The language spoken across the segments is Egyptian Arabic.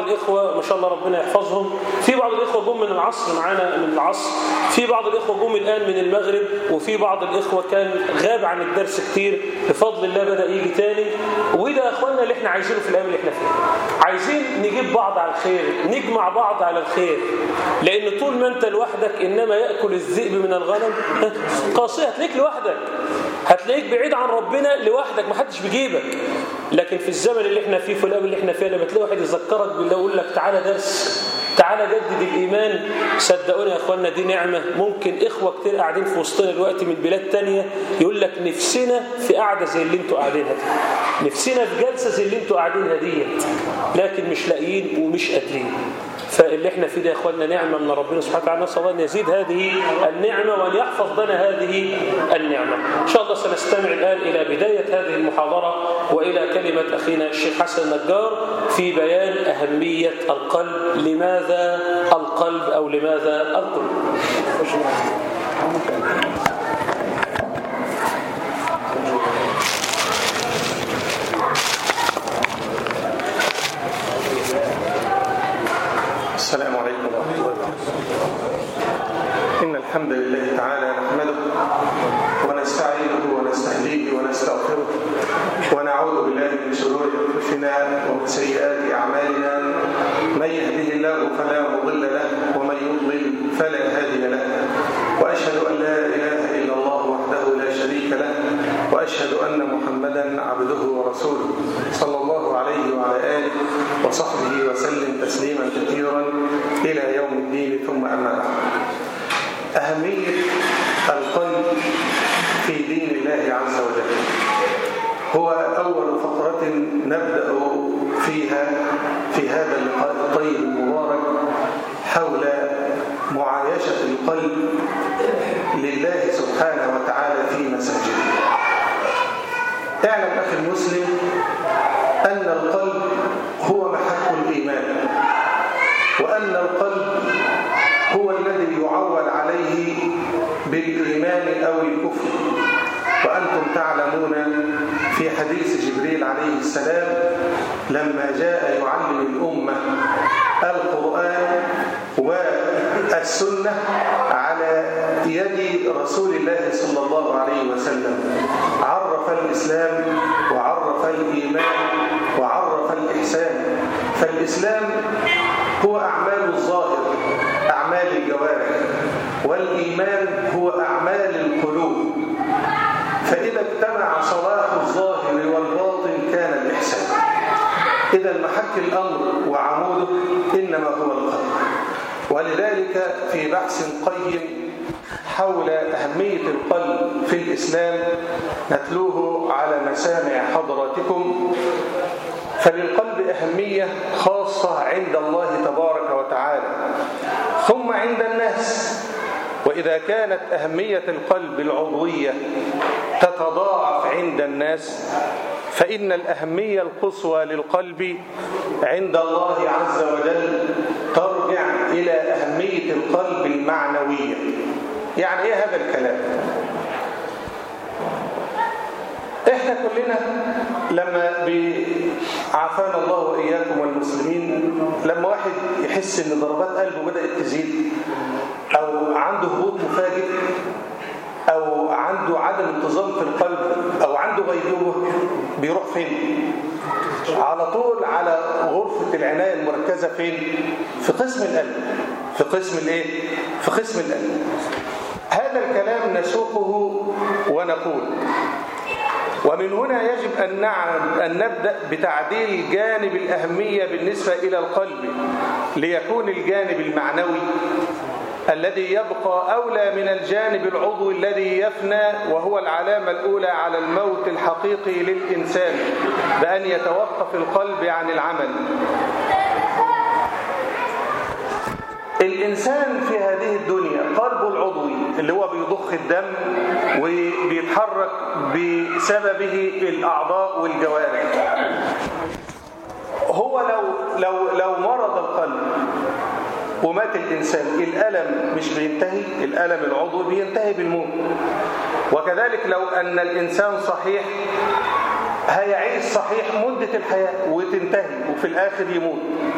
الإخوة ما شاء الله ربنا يحفظهم في بعض الإخوة جم من العصر معانا من العصر في بعض الإخوة جم الآن من المغرب وفي بعض الإخوة كان غاب عن الدرس كتير بفضل الله بدأ يجي تاني وده يا أخوانا اللي احنا عايزينه في الأيام اللي احنا فيها عايزين نجيب بعض على الخير نجمع بعض على الخير لأن طول ما أنت لوحدك إنما يأكل الذئب من الغنم قاسية هتلاقيك لوحدك هتلاقيك بعيد عن ربنا لوحدك محدش بيجيبك لكن في الزمن اللي احنا فيه في الأيام اللي احنا فيها لما تلاقي واحد يذكرك بالله يقول لك تعالى درس تعالى جدد الإيمان صدقوني يا أخوانا دي نعمة ممكن إخوة كتير قاعدين في وسطنا دلوقتي من بلاد تانية يقول لك نفسنا في قعدة زي اللي انتوا قاعدينها دي نفسنا في جلسة زي اللي انتوا قاعدينها ديت لكن مش لاقيين ومش قادرين فاللي احنا فيه ده يا اخواننا نعمة من ربنا سبحانه وتعالى نسأل الله ان يزيد هذه النعمة وان يحفظ لنا هذه النعمة ان شاء الله سنستمع الآن إلى بداية هذه المحاضرة وإلى كلمة أخينا الشيخ حسن النجار في بيان أهمية القلب لماذا القلب أو لماذا القلب السلام عليكم ورحمة الله وبركاته إن الحمد لله تعالى نحمده ونستعينه ونستهديه ونستغفره ونعوذ بالله من شرور أنفسنا ومن سيئات أعمالنا من يهده الله فلا مضل له ومن يضلل فلا هادي له وأشهد أن لا إله إلا الله وحده لا شريك له وأشهد أن محمدا عبده ورسوله صلى الله عليه وعلى آله وصحبه وسلم تسليما كثيرا إلى يوم الدين ثم أما بعد أهمية القلب في دين الله عز وجل هو أول فقرة نبدأ فيها في هذا اللقاء الطيب المبارك حول معايشة القلب لله سبحانه وتعالى في مساجده اعلم أخي المسلم أن القلب هو محك الإيمان وأن القلب هو الذي يعول عليه بالإيمان أو الكفر وأنتم تعلمون في حديث جبريل عليه السلام لما جاء يعلم الأمة القرآن والسنة على يد رسول الله صلى الله عليه وسلم عرف الإسلام وعرف الإيمان وعرف الإحسان فالإسلام هو أعمال الظاهر أعمال الجوارح والإيمان هو أعمال القلوب فإذا اجتمع صلاح الظاهر والباطن كان الإحسان إذا محك الأمر وعموده إنما هو القلب ولذلك في بحث قيم حول أهمية القلب في الإسلام نتلوه على مسامع حضراتكم فللقلب أهمية خاصة عند الله تبارك وتعالى ثم عند الناس وإذا كانت أهمية القلب العضوية تتضاعف عند الناس فإن الأهمية القصوى للقلب عند الله عز وجل ترجع إلى أهمية القلب المعنوية يعني إيه هذا الكلام؟ احنا كلنا لما عافانا الله واياكم والمسلمين لما واحد يحس ان ضربات قلبه بدات تزيد او عنده هبوط مفاجئ او عنده عدم انتظام في القلب او عنده غيبوبه بيروح فين على طول على غرفه العنايه المركزه فين في قسم القلب في قسم الايه في قسم القلب هذا الكلام نسوقه ونقول ومن هنا يجب أن, نعم أن نبدأ بتعديل جانب الأهمية بالنسبة إلى القلب ليكون الجانب المعنوي الذي يبقى أولى من الجانب العضوي الذي يفنى وهو العلامة الأولى على الموت الحقيقي للإنسان بأن يتوقف القلب عن العمل الإنسان في هذه الدنيا قلبه العضوي اللي هو بيضخ الدم وبيتحرك بسببه الأعضاء والجوارح هو لو, لو, لو مرض القلب ومات الإنسان الألم مش بينتهي الألم العضوي بينتهي بالموت وكذلك لو أن الإنسان صحيح هيعيش صحيح مدة الحياة وتنتهي وفي الآخر يموت صح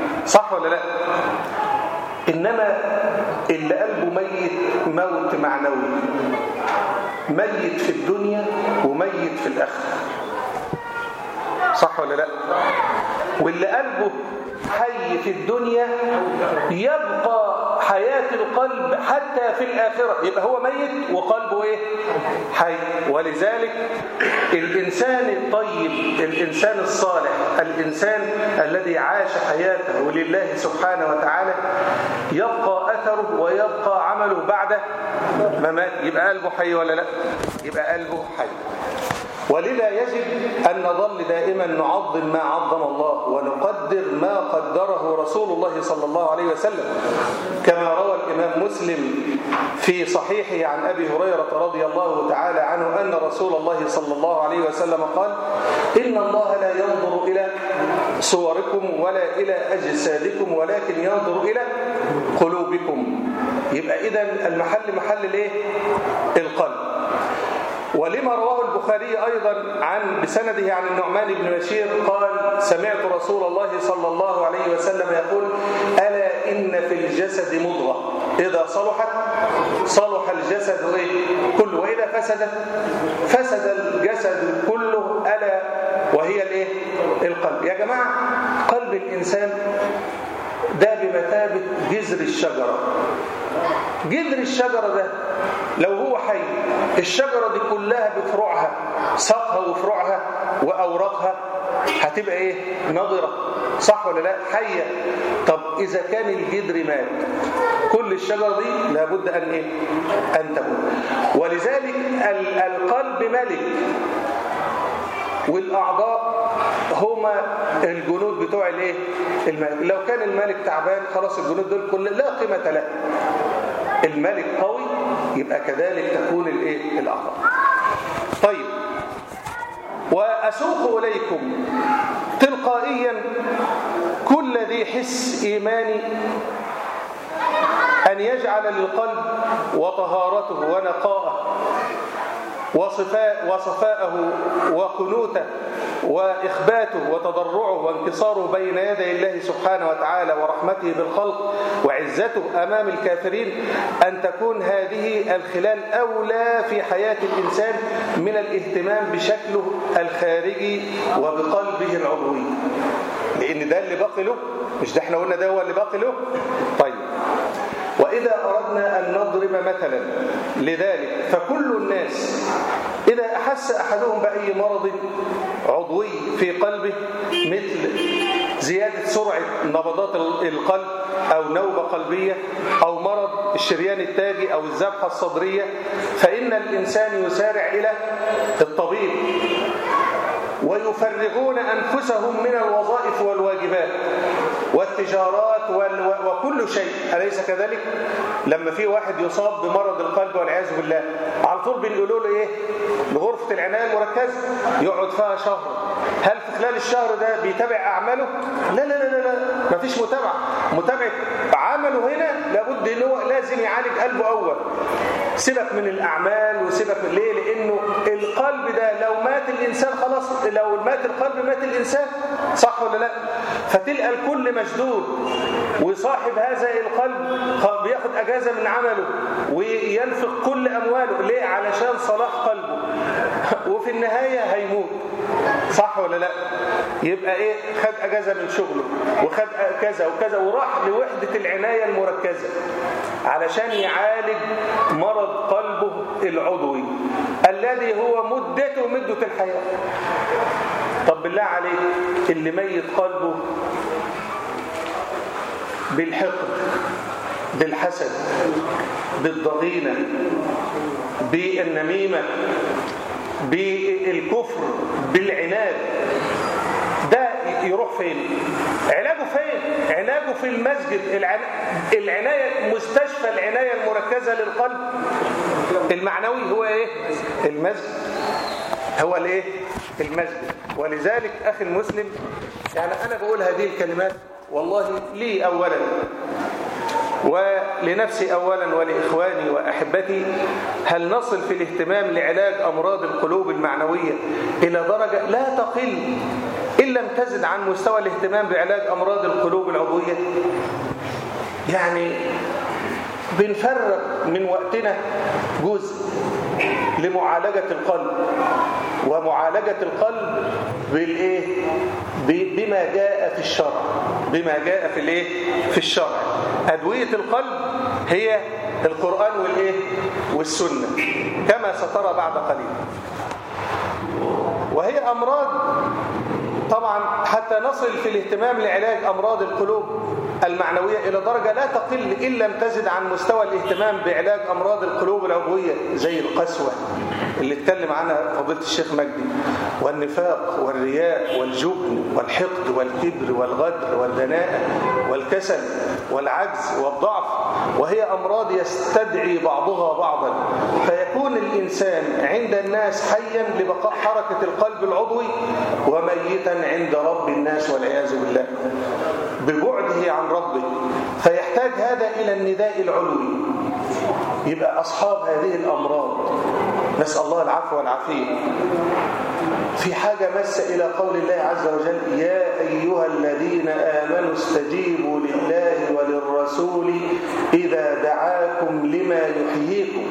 صح ولا لا إنما اللي قلبه ميت موت معنوي ميت في الدنيا وميت في الآخرة صح ولا لا واللي قلبه حي في الدنيا يبقى حياة القلب حتى في الآخرة يبقى هو ميت وقلبه إيه؟ حي ولذلك الإنسان الطيب الإنسان الصالح الإنسان الذي عاش حياته لله سبحانه وتعالى يبقى أثره ويبقى عمله بعد ممات يبقى قلبه حي ولا لا يبقى قلبه حي ولذا يجب أن نظل دائما نعظم ما عظم الله ونقدر ما قدره رسول الله صلى الله عليه وسلم كما روى الإمام مسلم في صحيحه عن أبي هريرة رضي الله تعالى عنه أن رسول الله صلى الله عليه وسلم قال إن الله لا ينظر إلى صوركم ولا إلى أجسادكم ولكن ينظر إلى قلوبكم يبقى إذا المحل محل الايه القلب ولما رواه البخاري أيضا عن بسنده عن النعمان بن بشير قال سمعت رسول الله صلى الله عليه وسلم يقول ألا إن في الجسد مضغة إذا صلحت صلح الجسد إيه؟ كله وإذا فسدت فسد الجسد كله ألا وهي الإيه؟ القلب يا جماعة قلب الإنسان ده بمثابة جذر الشجرة جذر الشجرة ده لو هو حي الشجرة دي كلها بفروعها ساقها وفروعها وأوراقها هتبقى ايه نضرة صح ولا لا حية طب إذا كان الجذر مات كل الشجرة دي لابد أن إيه أن تموت ولذلك القلب ملك والأعضاء هما الجنود بتوع الايه الملك لو كان الملك تعبان خلاص الجنود دول كل لا قيمة له الملك قوي يبقى كذلك تكون الايه الاعضاء طيب واسوق اليكم تلقائيا كل ذي حس ايماني ان يجعل للقلب وطهارته ونقاءه وصفاء وصفاءه وقنوته وإخباته وتضرعه وانكساره بين يدي الله سبحانه وتعالى ورحمته بالخلق وعزته أمام الكافرين أن تكون هذه الخلال أولى في حياة الإنسان من الاهتمام بشكله الخارجي وبقلبه العضوي لأن ده اللي باقي له مش ده احنا قلنا ده هو اللي باقي له طيب وإذا أردنا أن نضرب مثلا لذلك فكل الناس إذا أحس أحدهم بأي مرض عضوي في قلبه مثل زيادة سرعة نبضات القلب أو نوبة قلبية أو مرض الشريان التاجي أو الذبحة الصدرية فإن الإنسان يسارع إلى الطبيب ويفرغون أنفسهم من الوظائف والواجبات والتجارات وال... وكل شيء أليس كذلك؟ لما في واحد يصاب بمرض القلب والعياذ بالله على طول بنقولوا له إيه؟ لغرفة العناية المركزة يقعد فيها شهر هل في خلال الشهر ده بيتابع أعماله؟ لا لا لا لا ما فيش متابعة متابعة عمله هنا لابد إن هو لازم يعالج قلبه أول سيبك من الأعمال وسيبك من ليه لأنه القلب ده لو مات الإنسان خلاص لو مات القلب مات الإنسان صح ولا لا فتلقى الكل مشدود وصاحب هذا القلب بياخد أجازة من عمله وينفق كل أمواله ليه علشان صلاح قلبه وفي النهاية هيموت صح ولا لا يبقى ايه خد اجازه من شغله وخد كذا وكذا وراح لوحده العنايه المركزه علشان يعالج مرض قلبه العضوي الذي هو مدته مده الحياه طب بالله عليك اللي ميت قلبه بالحقد بالحسد بالضغينه بالنميمه بالكفر بالعناد ده يروح فين علاجه فين علاجه في المسجد العناية مستشفى العناية المركزة للقلب المعنوي هو ايه المسجد هو الايه المسجد ولذلك اخي المسلم يعني انا بقول هذه الكلمات والله لي اولا ولنفسي أولا ولإخواني وأحبتي هل نصل في الاهتمام لعلاج أمراض القلوب المعنوية إلى درجة لا تقل إن لم تزد عن مستوى الاهتمام بعلاج أمراض القلوب العضوية يعني بنفرق من وقتنا جزء لمعالجة القلب ومعالجة القلب بالايه بما جاء في الشرع بما جاء في الايه في الشرع ادويه القلب هي القران والايه والسنه كما سترى بعد قليل وهي امراض طبعا حتى نصل في الاهتمام لعلاج امراض القلوب المعنوية إلى درجة لا تقل إن لم تزد عن مستوى الاهتمام بعلاج أمراض القلوب العضوية زي القسوة اللي اتكلم عنها فضيلة الشيخ مجدي والنفاق والرياء والجبن والحقد والكبر والغدر والدناءة والكسل والعجز والضعف وهي أمراض يستدعي بعضها بعضا فيكون الإنسان عند الناس حيا لبقاء حركة القلب العضوي وميتا عند رب الناس والعياذ بالله ببعده عن ربه فيحتاج هذا إلى النداء العلوي يبقى أصحاب هذه الأمراض نسأل الله العفو والعافية في حاجة مس إلى قول الله عز وجل يا أيها الذين آمنوا استجيبوا لله وللرسول إذا دعاكم لما يحييكم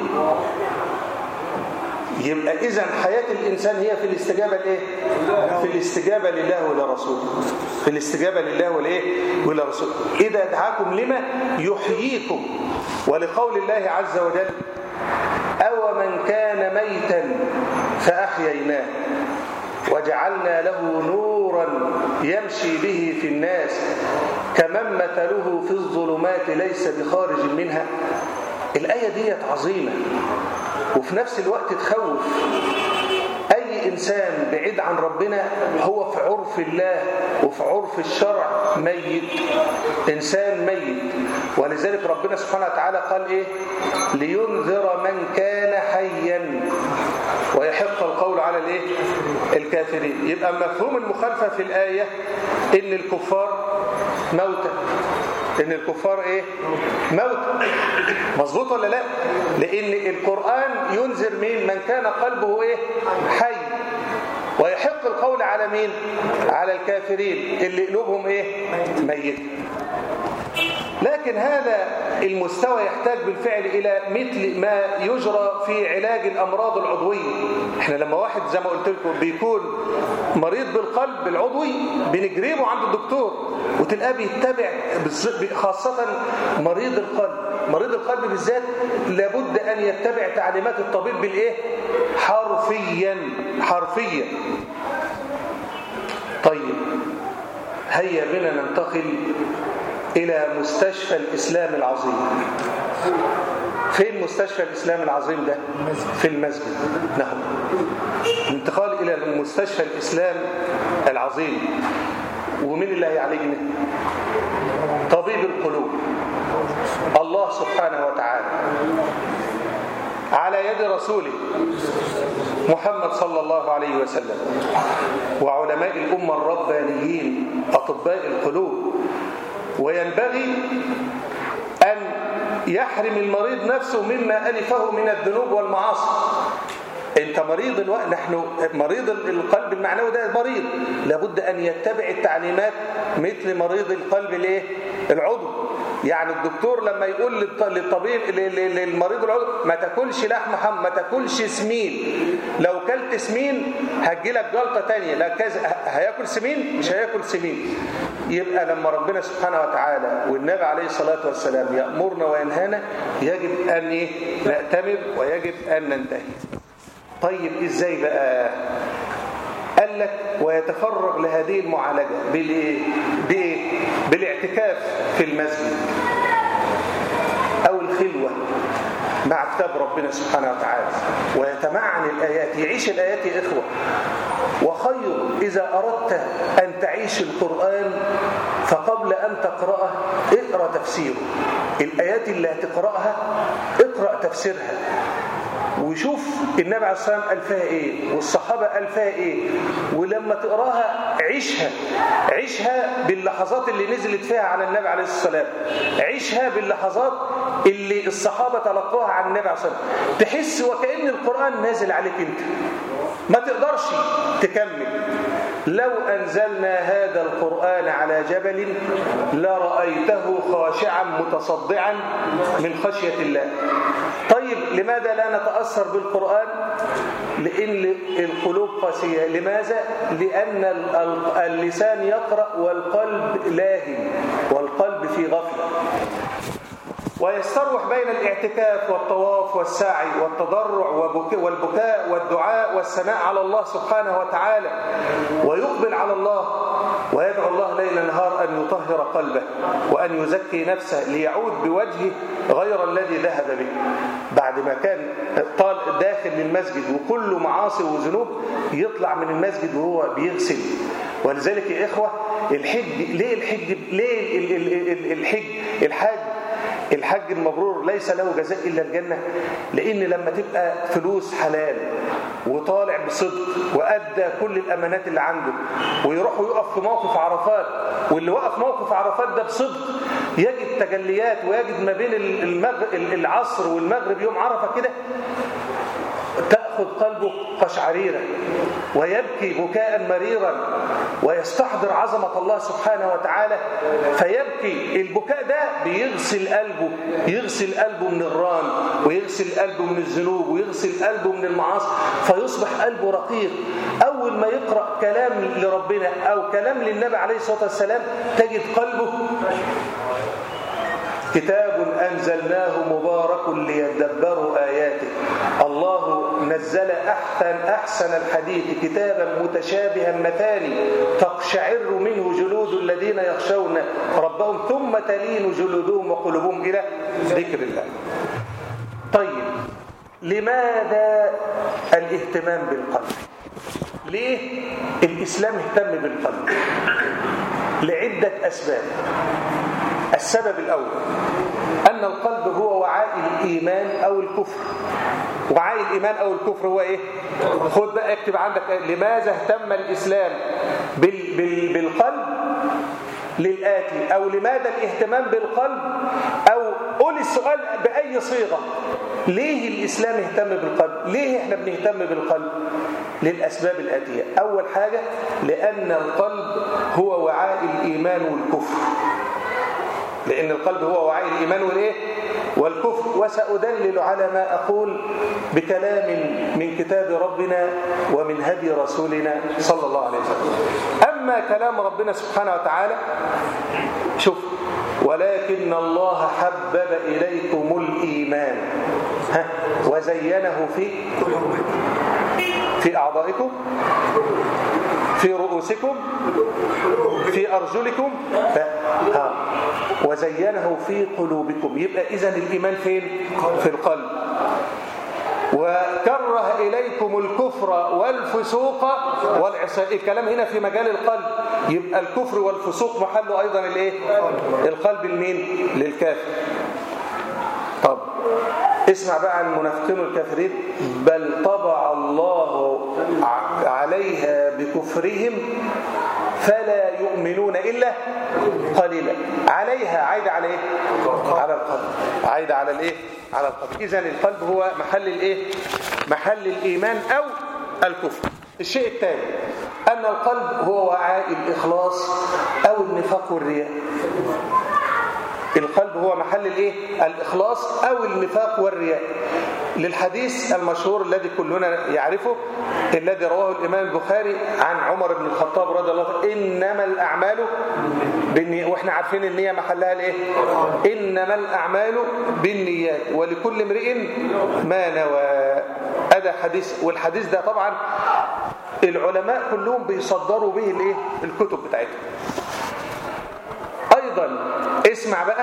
يبقى إذا حياة الإنسان هي في الاستجابة لإيه؟ في الاستجابة لله ولرسوله في الاستجابة لله ولإيه؟ ولرسوله إذا دعاكم لما يحييكم ولقول الله عز وجل أو من كان ميتا فأحييناه وجعلنا له نورا يمشي به في الناس كمن مثله في الظلمات ليس بخارج منها الآية دي عظيمة وفي نفس الوقت تخوف أي إنسان بعيد عن ربنا هو في عرف الله وفي عرف الشرع ميت إنسان ميت ولذلك ربنا سبحانه وتعالى قال إيه لينذر من كان حيا ويحق القول على الإيه الكافرين يبقى مفهوم المخالفة في الآية إن الكفار موتى ان الكفار ايه موت مظبوط ولا لا لان القرآن ينذر مين من كان قلبه ايه حي ويحق القول على مين على الكافرين اللي قلوبهم ايه ميت لكن هذا المستوى يحتاج بالفعل إلى مثل ما يجرى في علاج الأمراض العضوية احنا لما واحد زي ما قلت لكم بيكون مريض بالقلب العضوي بنجريبه عند الدكتور وتلقاه بيتبع خاصة مريض القلب مريض القلب بالذات لابد أن يتبع تعليمات الطبيب بالإيه؟ حرفيا حرفيا طيب هيا بنا ننتقل إلى مستشفى الإسلام العظيم فين مستشفى الإسلام العظيم ده؟ في المسجد نعم انتقال إلى مستشفى الإسلام العظيم ومن اللي هيعالجنا؟ طبيب القلوب الله سبحانه وتعالى على يد رسوله محمد صلى الله عليه وسلم وعلماء الأمة الربانيين أطباء القلوب وينبغي أن يحرم المريض نفسه مما ألفه من الذنوب والمعاصي انت مريض الوقت نحن مريض القلب المعنوي ده مريض لابد ان يتبع التعليمات مثل مريض القلب الايه العضو يعني الدكتور لما يقول للطبيب للمريض العضو ما تاكلش لحم حم ما تاكلش سمين لو كلت سمين هتجي لك جلطه ثانيه لا كذا هياكل سمين مش هياكل سمين يبقى لما ربنا سبحانه وتعالى والنبي عليه الصلاه والسلام يامرنا وينهانا يجب ان ايه نأتمر ويجب ان ننتهي طيب ازاي بقى قال لك ويتفرغ لهذه المعالجة بالايه بايه بالاعتكاف في المسجد او الخلوة مع كتاب ربنا سبحانه وتعالى ويتمعن الآيات يعيش الآيات يا إخوة وخير إذا أردت أن تعيش القرآن فقبل أن تقرأه اقرأ تفسيره الآيات اللي هتقرأها اقرأ تفسيرها وشوف النبي عليه الصلاة والسلام قال فيها ايه والصحابة قال فيها ايه ولما تقراها عيشها عيشها باللحظات اللي نزلت فيها على النبي عليه الصلاة والسلام عيشها باللحظات اللي الصحابة تلقوها عن النبي عليه الصلاة والسلام تحس وكأن القرآن نازل عليك انت ما تقدرش تكمل لو أنزلنا هذا القرآن على جبل لرأيته خاشعا متصدعا من خشية الله طيب لماذا لا نتأثر بالقرآن لأن القلوب قاسية لماذا؟ لأن اللسان يقرأ والقلب لاهي والقلب في غفلة ويستروح بين الاعتكاف والطواف والسعي والتضرع والبكاء والدعاء والثناء على الله سبحانه وتعالى ويقبل على الله ويدعو الله ليل نهار أن يطهر قلبه وأن يزكي نفسه ليعود بوجهه غير الذي ذهب به بعد ما كان طال داخل للمسجد وكله معاصي وذنوب يطلع من المسجد وهو بيغسل ولذلك يا إخوة الحج ليه الحج ليه الحج الحاج الحج المبرور ليس له جزاء إلا الجنة لأن لما تبقى فلوس حلال وطالع بصدق وأدى كل الأمانات اللي عنده ويروح ويقف في موقف عرفات واللي وقف موقف عرفات ده بصدق يجد تجليات ويجد ما بين المغرب العصر والمغرب يوم عرفة كده تأخذ قلبه قشعريرا ويبكي بكاء مريرا ويستحضر عظمة الله سبحانه وتعالى فيبكي البكاء ده بيغسل قلبه يغسل قلبه من الران ويغسل قلبه من الذنوب ويغسل قلبه من المعاصي فيصبح قلبه رقيق أول ما يقرأ كلام لربنا أو كلام للنبي عليه الصلاة والسلام تجد قلبه كتاب أنزلناه مبارك ليدبروا آياته الله نزل أحسن, أحسن الحديث كتابا متشابها مثاني تقشعر منه جلود الذين يخشون ربهم ثم تلين جلودهم وقلوبهم إلى ذكر الله طيب لماذا الاهتمام بالقلب ليه الإسلام اهتم بالقلب لعدة أسباب السبب الأول أن القلب هو وعاء الإيمان أو الكفر وعاء الإيمان أو الكفر هو إيه؟ خد بقى اكتب عندك لماذا اهتم الإسلام بال بال بالقلب للآتي أو لماذا الاهتمام بالقلب أو قول السؤال بأي صيغة ليه الإسلام اهتم بالقلب ليه احنا بنهتم بالقلب للأسباب الآتية أول حاجة لأن القلب هو وعاء الإيمان والكفر لأن القلب هو وعي الإيمان والإيه؟ والكفر وسأدلل على ما أقول بكلام من كتاب ربنا ومن هدي رسولنا صلى الله عليه وسلم أما كلام ربنا سبحانه وتعالى شوف ولكن الله حبب إليكم الإيمان ها وزينه في في أعضائكم في رؤوسكم في أرجلكم ها وزينه في قلوبكم يبقى إذن الإيمان فين في القلب وكره إليكم الكفر والفسوق والعصيان الكلام هنا في مجال القلب يبقى الكفر والفسوق محله أيضا الايه القلب المين للكافر طب اسمع بقى عن المنافقين والكافرين بل طبع الله عليها بكفرهم فلا يؤمنون إلا قليلا عليها عايدة على ايه على القلب عايدة على الايه على القلب اذا القلب هو محل الايه محل الايمان او الكفر الشيء الثاني ان القلب هو وعاء الاخلاص او النفاق والرياء القلب هو محل الايه الاخلاص او النفاق والرياء للحديث المشهور الذي كلنا يعرفه الذي رواه الامام البخاري عن عمر بن الخطاب رضي الله عنه انما الاعمال بالنية واحنا عارفين النيه محلها الايه انما الاعمال بالنيات ولكل امرئ ما نوى هذا حديث والحديث ده طبعا العلماء كلهم بيصدروا به الايه الكتب بتاعتهم ايضا اسمع بقى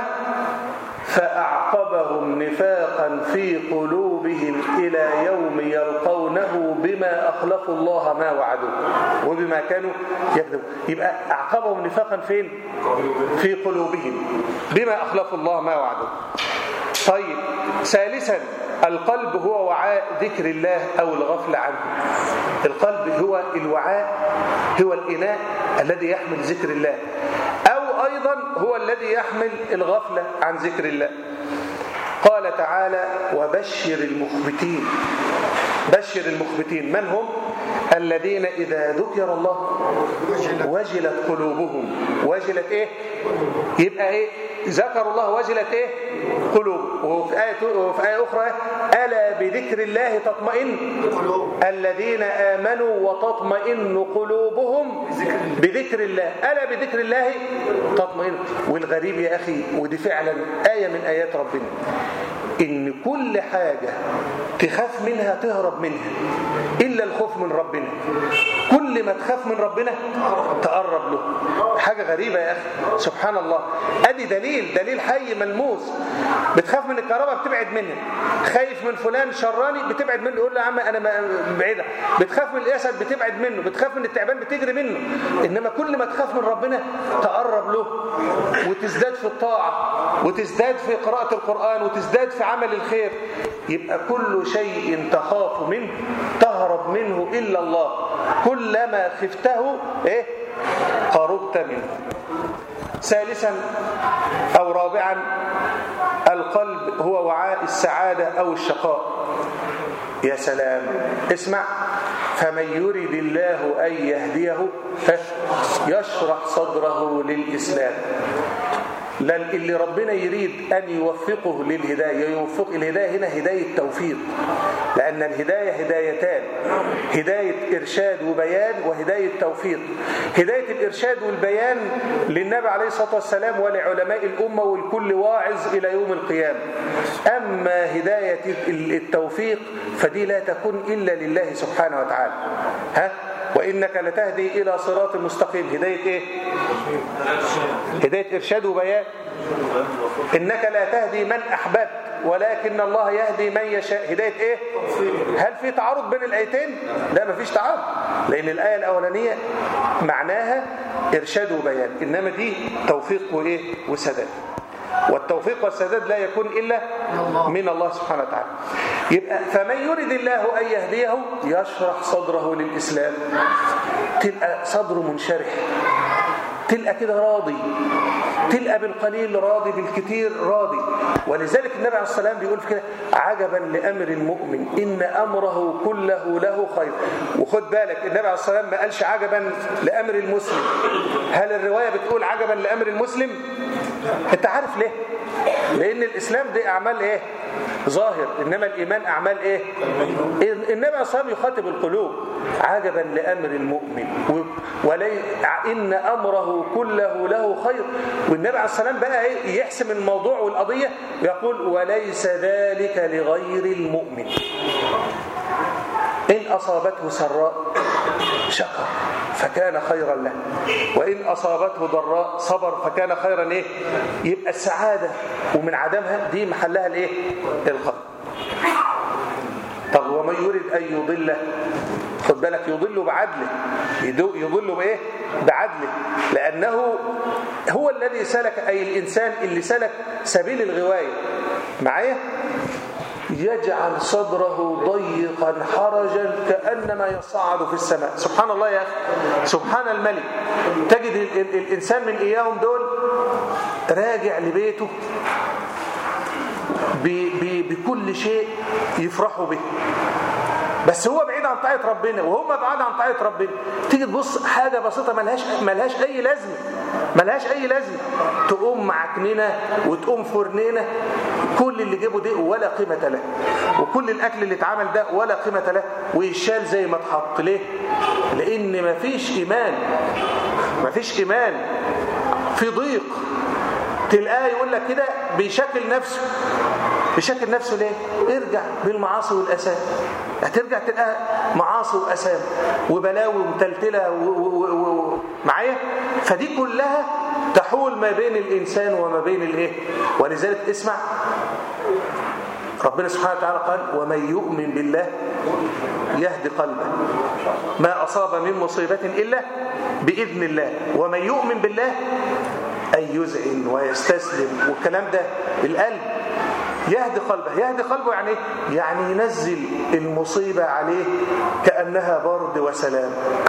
فأعقبهم نفاقا في قلوبهم إلى يوم يلقونه بما أخلفوا الله ما وعدوه وبما كانوا يكذبون يبقى أعقبهم نفاقا فين؟ في قلوبهم بما أخلفوا الله ما وعدوه طيب ثالثا القلب هو وعاء ذكر الله أو الغفل عنه القلب هو الوعاء هو الإناء الذي يحمل ذكر الله أو أيضا هو الذي يحمل الغفلة عن ذكر الله قال تعالى وبشر المخبتين بشر المخبتين من هم الذين إذا ذكر الله وجلت قلوبهم وجلت إيه يبقى إيه ذكروا الله وجلت إيه قلوب وفي آية, وفي آية أخرى ألا بذكر الله تطمئن الذين آمنوا وتطمئن قلوبهم بذكر الله ألا بذكر الله تطمئن والغريب يا أخي ودي فعلا آية من آيات ربنا إن كل حاجة تخاف منها تهرب منها إلا الخوف من ربنا كل ما تخاف من ربنا تقرب له حاجة غريبة يا أخي سبحان الله أدي دليل دليل حي ملموس بتخاف من الكهرباء بتبعد منها خايف من فلان شراني بتبعد منه يقول له يا عم أنا بعيدة بتخاف من الأسد بتبعد منه بتخاف من التعبان بتجري منه إنما كل ما تخاف من ربنا تقرب له وتزداد في الطاعة وتزداد في قراءة القرآن وتزداد في عمل الخير يبقى كل شيء تخاف منه تهرب منه إلا الله كلما خفته إيه قربت منه ثالثا أو رابعا القلب هو وعاء السعادة أو الشقاء يا سلام اسمع فمن يرد الله أن يهديه يشرح صدره للإسلام اللي ربنا يريد أن يوفقه للهداية يوفق الهداية هنا هداية توفيق لأن الهداية هدايتان هداية إرشاد وبيان وهداية توفيق هداية الإرشاد والبيان للنبي عليه الصلاة والسلام ولعلماء الأمة والكل واعظ إلى يوم القيامة أما هداية التوفيق فدي لا تكون إلا لله سبحانه وتعالى ها وإنك لتهدي إلى صراط مستقيم هداية إيه؟ هداية إرشاد وبيان إنك لا تهدي من أحببت ولكن الله يهدي من يشاء هداية إيه؟ هل في تعارض بين الآيتين؟ لا مفيش تعارض لأن الآية الأولانية معناها إرشاد وبيان إنما دي توفيق وإيه؟ وسداد والتوفيق والسداد لا يكون إلا من الله سبحانه وتعالى يبقى فمن يرد الله أن يهديه يشرح صدره للإسلام تلقى صدره منشرح تلقى كده راضي تلقى بالقليل راضي بالكثير راضي ولذلك النبي عليه الصلاة والسلام بيقول في كده عجبا لأمر المؤمن إن أمره كله له خير وخد بالك النبي عليه الصلاة والسلام ما قالش عجبا لأمر المسلم هل الرواية بتقول عجبا لأمر المسلم انت عارف ليه لأن الإسلام دي أعمال إيه ظاهر إنما الإيمان أعمال إيه النبي عليه الصلاة والسلام يخاطب القلوب عجبا لأمر المؤمن ولي إن أمره كله له خير والنبي عليه السلام بقى إيه يحسم الموضوع والقضية ويقول وليس ذلك لغير المؤمن إن أصابته سراء شكر فكان خيرا له وإن أصابته ضراء صبر فكان خيرا إيه يبقى السعادة ومن عدمها دي محلها الإيه القلب طب ومن يريد أن يضله خد بالك يضل بعدله يضل بايه بعدله لانه هو الذي سلك اي الانسان اللي سلك سبيل الغوايه معايا يجعل صدره ضيقا حرجا كانما يصعد في السماء سبحان الله يا اخي سبحان الملك تجد الانسان من اياهم دول راجع لبيته بكل شيء يفرحوا به بس هو بعيد عن طاعه ربنا وهم بعاد عن طاعه ربنا تيجي تبص حاجه بسيطه ملهاش ملهاش اي لازمه ملهاش اي لازمه تقوم معكننه وتقوم فرنينه كل اللي جابه ده ولا قيمه له وكل الاكل اللي اتعمل ده ولا قيمه له ويشال زي ما اتحط ليه لان مفيش ايمان مفيش ايمان في ضيق تلقاه يقول لك كده بيشكل نفسه بيشكل نفسه ليه ارجع بالمعاصي والاسام هترجع تلقى معاصي واسام وبلاوي ومتلتله معايا فدي كلها تحول ما بين الانسان وما بين الايه ولذلك اسمع ربنا سبحانه وتعالى قال ومن يؤمن بالله يهدي قلبه ما أصاب من مصيبة إلا بإذن الله ومن يؤمن بالله أن يذعن ويستسلم والكلام ده القلب يهدي قلبه يهدي قلبه يعني ايه؟ يعني ينزل المصيبة عليه كأنها برد وسلام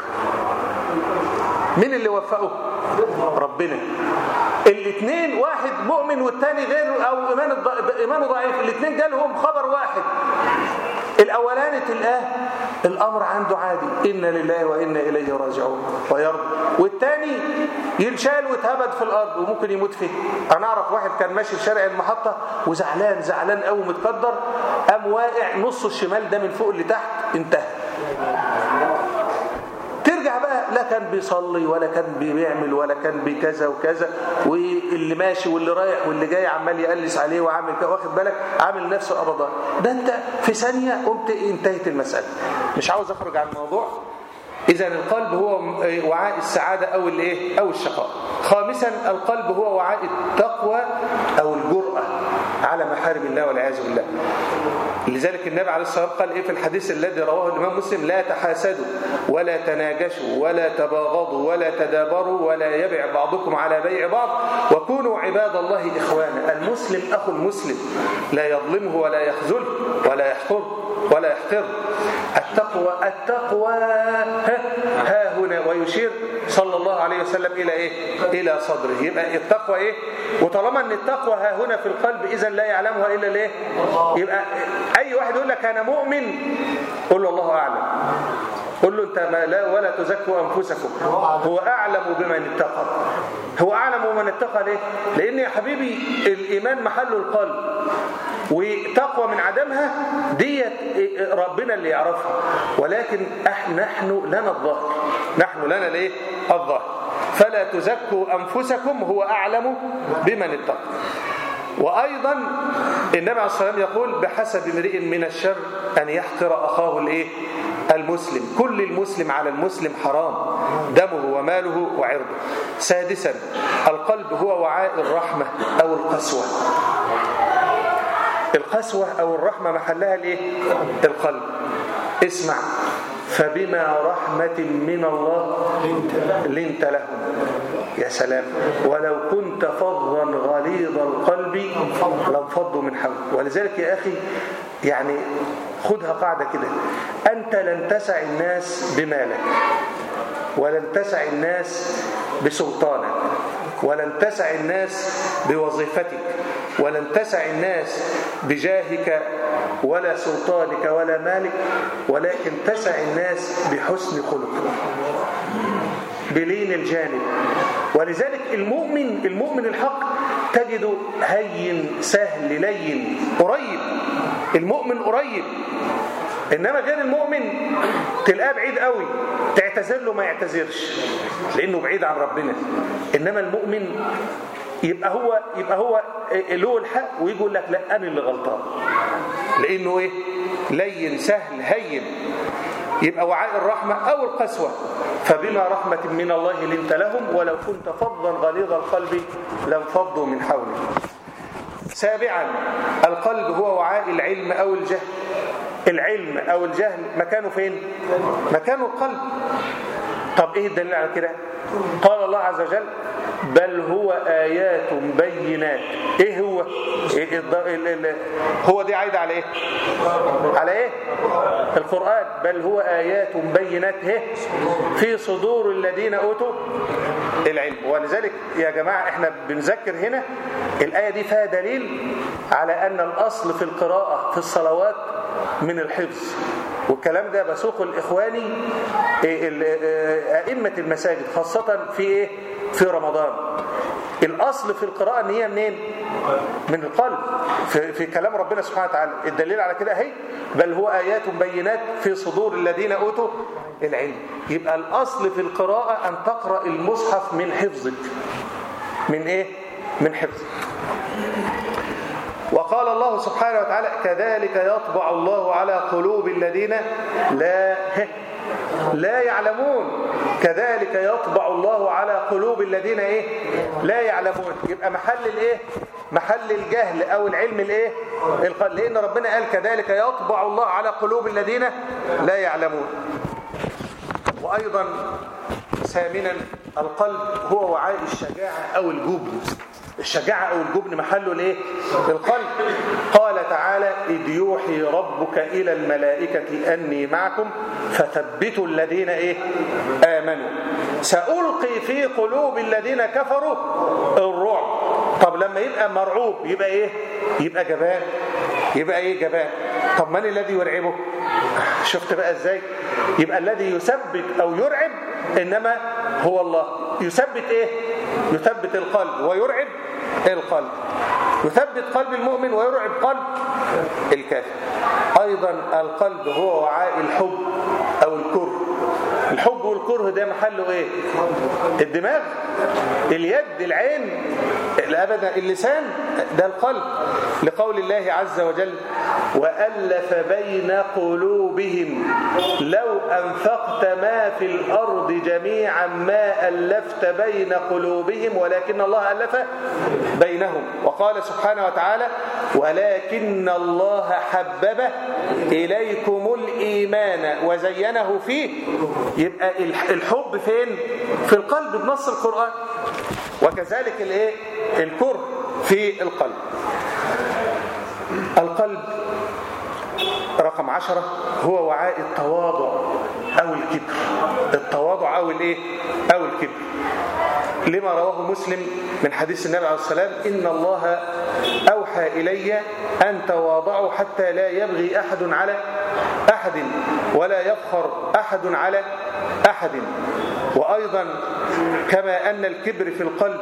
مين اللي وفقه ربنا الاثنين واحد مؤمن والتاني غير او ايمان ايمانه ضعيف الاثنين جالهم خبر واحد الاولاني تلقاه الامر عنده عادي انا لله وانا اليه راجعون ويرضى والتاني ينشال ويتهبد في الارض وممكن يموت فيه انا اعرف واحد كان ماشي في شارع المحطه وزعلان زعلان قوي متقدر قام واقع نص الشمال ده من فوق لتحت انتهى ترجع بقى لا كان بيصلي ولا كان بيعمل ولا كان بكذا وكذا واللي ماشي واللي رايح واللي جاي عمال يقلس عليه وعامل كده واخد بالك عامل نفسه ابدا ده انت في ثانيه قمت انتهت المساله مش عاوز اخرج عن الموضوع اذا القلب هو وعاء السعاده او الايه او الشقاء خامسا القلب هو وعاء التقوى او الجرأه على محارم الله والعياذ بالله لذلك النبي عليه الصلاه والسلام قال ايه في الحديث الذي رواه الامام مسلم لا تحاسدوا ولا تناجشوا ولا تباغضوا ولا تدابروا ولا يبع بعضكم على بيع بعض وكونوا عباد الله اخوانا المسلم اخو المسلم لا يظلمه ولا يخذله ولا يحقره ولا يحقر التقوى التقوى ها, ها هنا ويشير صلى الله عليه وسلم إلى إيه إلى صدره يبقى التقوى إيه وطالما أن التقوى ها هنا في القلب إذا لا يعلمها إلا ليه يبقى أي واحد يقول لك أنا مؤمن قل له الله أعلم قل له انت ما لا ولا تزكوا انفسكم هو اعلم بمن اتقى هو اعلم بمن اتقى ليه لان يا حبيبي الايمان محله القلب وتقوى من عدمها ديت ربنا اللي يعرفها ولكن نحن لنا الظهر نحن لنا الايه الظهر فلا تزكوا انفسكم هو اعلم بمن اتقى وايضا النبي عليه الصلاه والسلام يقول بحسب امرئ من الشر ان يحقر اخاه الايه المسلم كل المسلم على المسلم حرام دمه وماله وعرضه سادسا القلب هو وعاء الرحمة أو القسوة القسوة أو الرحمة محلها الايه القلب اسمع فبما رحمة من الله لنت لهم يا سلام ولو كنت فظا غليظ القلب لانفضوا من حولك ولذلك يا أخي يعني خدها قاعدة كده أنت لن تسع الناس بمالك ولن تسع الناس بسلطانك ولن تسع الناس بوظيفتك ولن تسع الناس بجاهك ولا سلطانك ولا مالك ولكن تسع الناس بحسن خلقك بلين الجانب ولذلك المؤمن المؤمن الحق تجده هين سهل لين قريب المؤمن قريب انما غير المؤمن تلقاه بعيد قوي تعتذر له ما يعتذرش لانه بعيد عن ربنا انما المؤمن يبقى هو يبقى هو له الحق ويجي يقول لك لا انا اللي غلطان لانه ايه لين سهل هين يبقى وعاء الرحمة أو القسوة فبما رحمة من الله لنت لهم ولو كنت فظا غليظ القلب لانفضوا من حولك سابعا القلب هو وعاء العلم أو الجهل العلم أو الجهل مكانه فين مكانه القلب طب ايه الدليل على كده قال الله عز وجل بل هو آيات بينات ايه هو إيه هو دي عايدة على ايه على ايه القرآن بل هو آيات بينات ايه في صدور الذين أوتوا العلم ولذلك يا جماعة احنا بنذكر هنا الآية دي فيها دليل على أن الأصل في القراءة في الصلوات من الحفظ والكلام ده بسوق الإخواني أئمة المساجد خاصة في إيه؟ في رمضان الأصل في القراءة ان هي منين من القلب في, في كلام ربنا سبحانه وتعالى الدليل على كده اهي بل هو آيات بينات في صدور الذين أوتوا العلم يبقى الأصل في القراءة أن تقرأ المصحف من حفظك من إيه من حفظك وقال الله سبحانه وتعالى كذلك يطبع الله على قلوب الذين لا لا يعلمون كذلك يطبع الله على قلوب الذين ايه لا يعلمون يبقى محل الايه محل الجهل او العلم الايه لان ربنا قال كذلك يطبع الله على قلوب الذين لا يعلمون وايضا ثامنا القلب هو وعاء الشجاعه او الجبن الشجاعة أو الجبن محله الايه القلب قال تعالى إذ يوحي ربك إلى الملائكة أني معكم فثبتوا الذين إيه آمنوا سألقي في قلوب الذين كفروا الرعب طب طب لما يبقى مرعوب يبقى ايه يبقى جبان يبقى ايه جبان طب من الذي يرعبه شفت بقى ازاي يبقى الذي يثبت او يرعب انما هو الله يثبت ايه يثبت القلب ويرعب القلب يثبت قلب المؤمن ويرعب قلب الكافر ايضا القلب هو وعاء الحب او الكره الحب والكره ده محله ايه الدماغ اليد العين الابدا اللسان ده القلب لقول الله عز وجل والف بين قلوبهم لو انفقت ما في الارض جميعا ما الفت بين قلوبهم ولكن الله الف بينهم وقال سبحانه وتعالى ولكن الله حبب اليكم الايمان وزينه فيه يبقى الحب فين في القلب بنص القرآن وكذلك الايه الكره في القلب القلب رقم عشرة هو وعاء التواضع أو الكبر التواضع أو الايه أو الكبر لما رواه مسلم من حديث النبي عليه السلام إن الله أوحى إلي أن تواضعوا حتى لا يبغي أحد على أحد ولا يفخر أحد على أحد وأيضا كما أن الكبر في القلب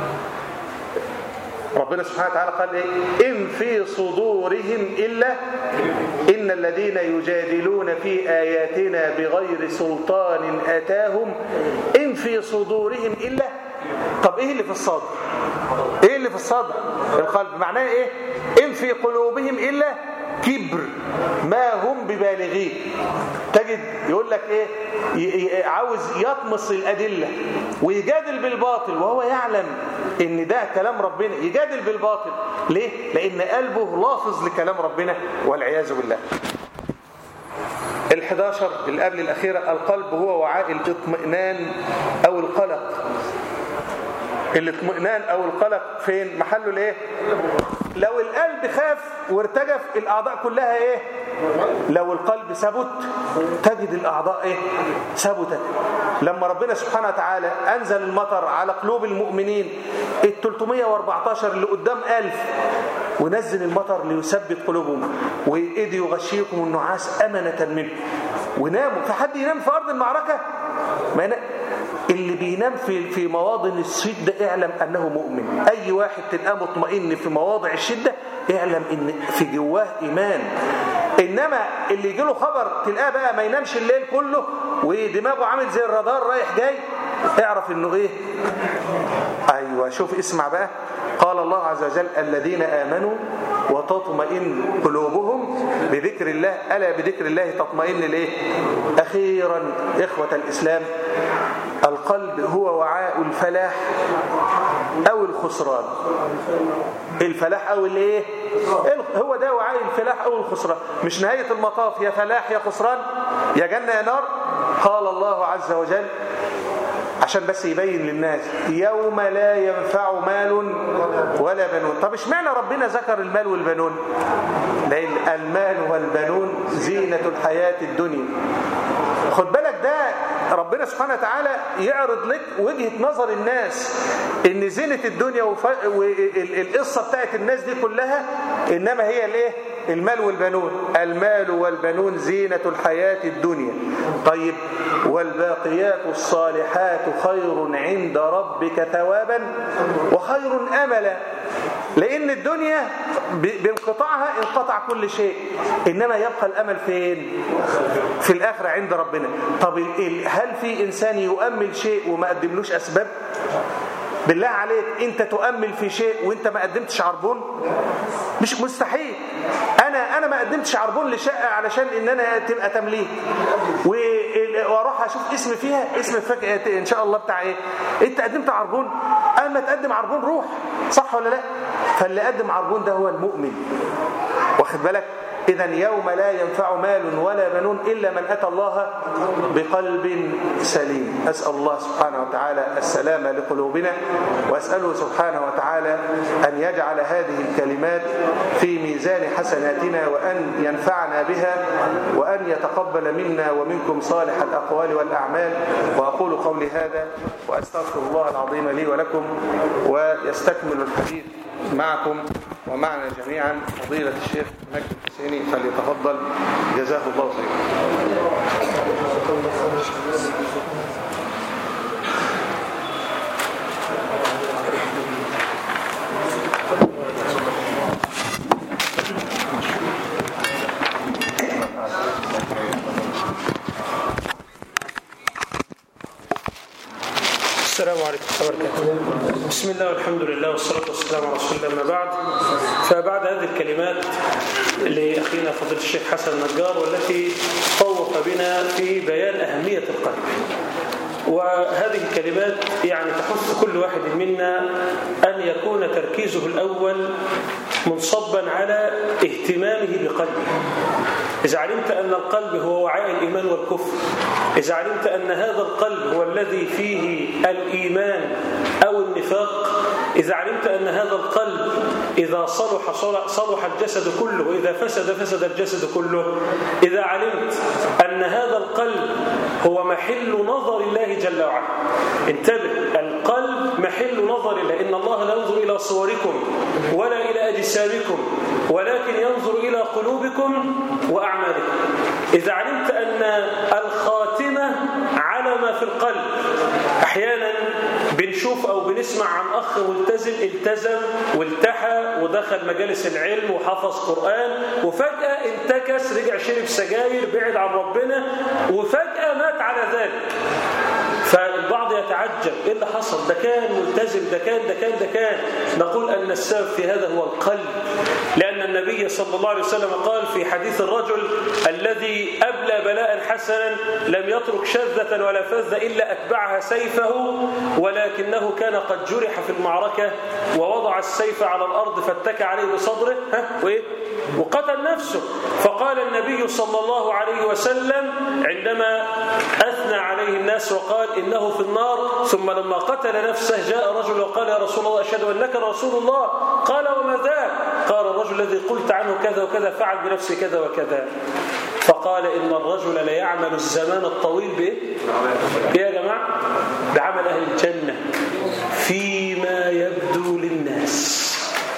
ربنا سبحانه وتعالى قال إيه؟ إن في صدورهم إلا إن الذين يجادلون في آياتنا بغير سلطان أتاهم إن في صدورهم إلا طب إيه اللي في الصدر إيه اللي في الصدر القلب معناه إيه إن في قلوبهم إلا كبر ما هم ببالغين تجد يقول لك ايه عاوز يطمس الادله ويجادل بالباطل وهو يعلم ان ده كلام ربنا يجادل بالباطل ليه لان قلبه لافظ لكلام ربنا والعياذ بالله ال11 اللي قبل الاخيره القلب هو وعاء الاطمئنان او القلق الاطمئنان او القلق فين محله الايه لو القلب خاف وارتجف الاعضاء كلها ايه لو القلب ثبت تجد الاعضاء ايه ثبتت لما ربنا سبحانه وتعالى انزل المطر على قلوب المؤمنين ال 314 اللي قدام 1000 ونزل المطر ليثبت قلوبهم واذ يغشيكم النعاس امنه منه وناموا فحد ينام في ارض المعركه ما اللي بينام في في مواطن الشده اعلم انه مؤمن اي واحد تلقاه مطمئن في مواضع الشده اعلم ان في جواه ايمان انما اللي يجي له خبر تلقاه بقى ما ينامش الليل كله ودماغه عامل زي الرادار رايح جاي اعرف انه ايه ايوه شوف اسمع بقى قال الله عز وجل الذين امنوا وتطمئن قلوبهم بذكر الله الا بذكر الله تطمئن الايه اخيرا اخوه الاسلام القلب هو وعاء الفلاح او الخسران الفلاح او الايه هو ده وعاء الفلاح او الخسران مش نهايه المطاف يا فلاح يا خسران يا جنه يا نار قال الله عز وجل عشان بس يبين للناس يوم لا ينفع مال ولا بنون طب اشمعنى ربنا ذكر المال والبنون لان المال والبنون زينة الحياة الدنيا خد بالك ده ربنا سبحانه وتعالى يعرض لك وجهة نظر الناس ان زينة الدنيا والقصة بتاعت الناس دي كلها انما هي الايه المال والبنون المال والبنون زينة الحياة الدنيا طيب والباقيات الصالحات خير عند ربك ثوابا وخير أملا لأن الدنيا بانقطاعها انقطع كل شيء إنما يبقى الأمل فين في الآخرة عند ربنا طب هل في إنسان يؤمل شيء وما قدملوش أسباب بالله عليك انت تؤمل في شيء وانت ما قدمتش عربون مش مستحيل انا انا ما قدمتش عربون لشقه علشان ان انا تبقى تمليك واروح اشوف اسم فيها اسم فجأة ان شاء الله بتاع ايه انت قدمت عربون اما تقدم عربون روح صح ولا لا فاللي قدم عربون ده هو المؤمن واخد بالك إذا يوم لا ينفع مال ولا بنون إلا من أتى الله بقلب سليم أسأل الله سبحانه وتعالى السلام لقلوبنا وأسأله سبحانه وتعالى أن يجعل هذه الكلمات في ميزان حسناتنا وأن ينفعنا بها وأن يتقبل منا ومنكم صالح الأقوال والأعمال وأقول قولي هذا وأستغفر الله العظيم لي ولكم ويستكمل الحديث معكم ومعنا جميعا فضيلة الشيخ مجد الحسيني فليتفضل جزاه الله خيرا السلام عليكم ورحمة الله وبركاته بسم الله والحمد لله والصلاة والسلام على رسول الله ما بعد فبعد هذه الكلمات لأخينا فضيلة الشيخ حسن النجار والتي طوف بنا في بيان أهمية القلب وهذه الكلمات يعني تحث كل واحد منا أن يكون تركيزه الأول منصبا على اهتمامه بقلبه إذا علمت أن القلب هو وعاء الإيمان والكفر إذا علمت أن هذا القلب هو الذي فيه الإيمان أو النفاق إذا علمت أن هذا القلب إذا صلح صلح الجسد كله وإذا فسد فسد الجسد كله إذا علمت أن هذا القلب هو محل نظر الله جل وعلا انتبه القلب محل نظر الله إن الله لا ينظر إلى صوركم ولا إلى أجسامكم ولكن ينظر إلى قلوبكم وأعمالكم إذا علمت أن الخاتمة على ما في القلب أحيانا بنشوف أو بنسمع عن أخ ملتزم التزم والتحى ودخل مجالس العلم وحفظ قرآن وفجأة انتكس رجع شرب سجاير بعد عن ربنا وفجأة مات على ذلك فالبعض يتعجب ايه اللي حصل ده كان ملتزم ده كان ده كان ده كان نقول ان السبب في هذا هو القلب لان النبي صلى الله عليه وسلم قال في حديث الرجل الذي ابلى بلاء حسنا لم يترك شذة ولا فذة الا اتبعها سيفه ولكنه كان قد جرح في المعركة ووضع السيف على الارض فاتكى عليه بصدره ها وايه وقتل نفسه فقال النبي صلى الله عليه وسلم عندما اثنى عليه الناس وقال إنه في النار ثم لما قتل نفسه جاء رجل وقال يا رسول الله أشهد أنك رسول الله قال وما ذاك قال الرجل الذي قلت عنه كذا وكذا فعل بنفسه كذا وكذا فقال إن الرجل ليعمل الزمان الطويل بإيه؟ يا جماعة بعمل أهل الجنة فيما يبدو للناس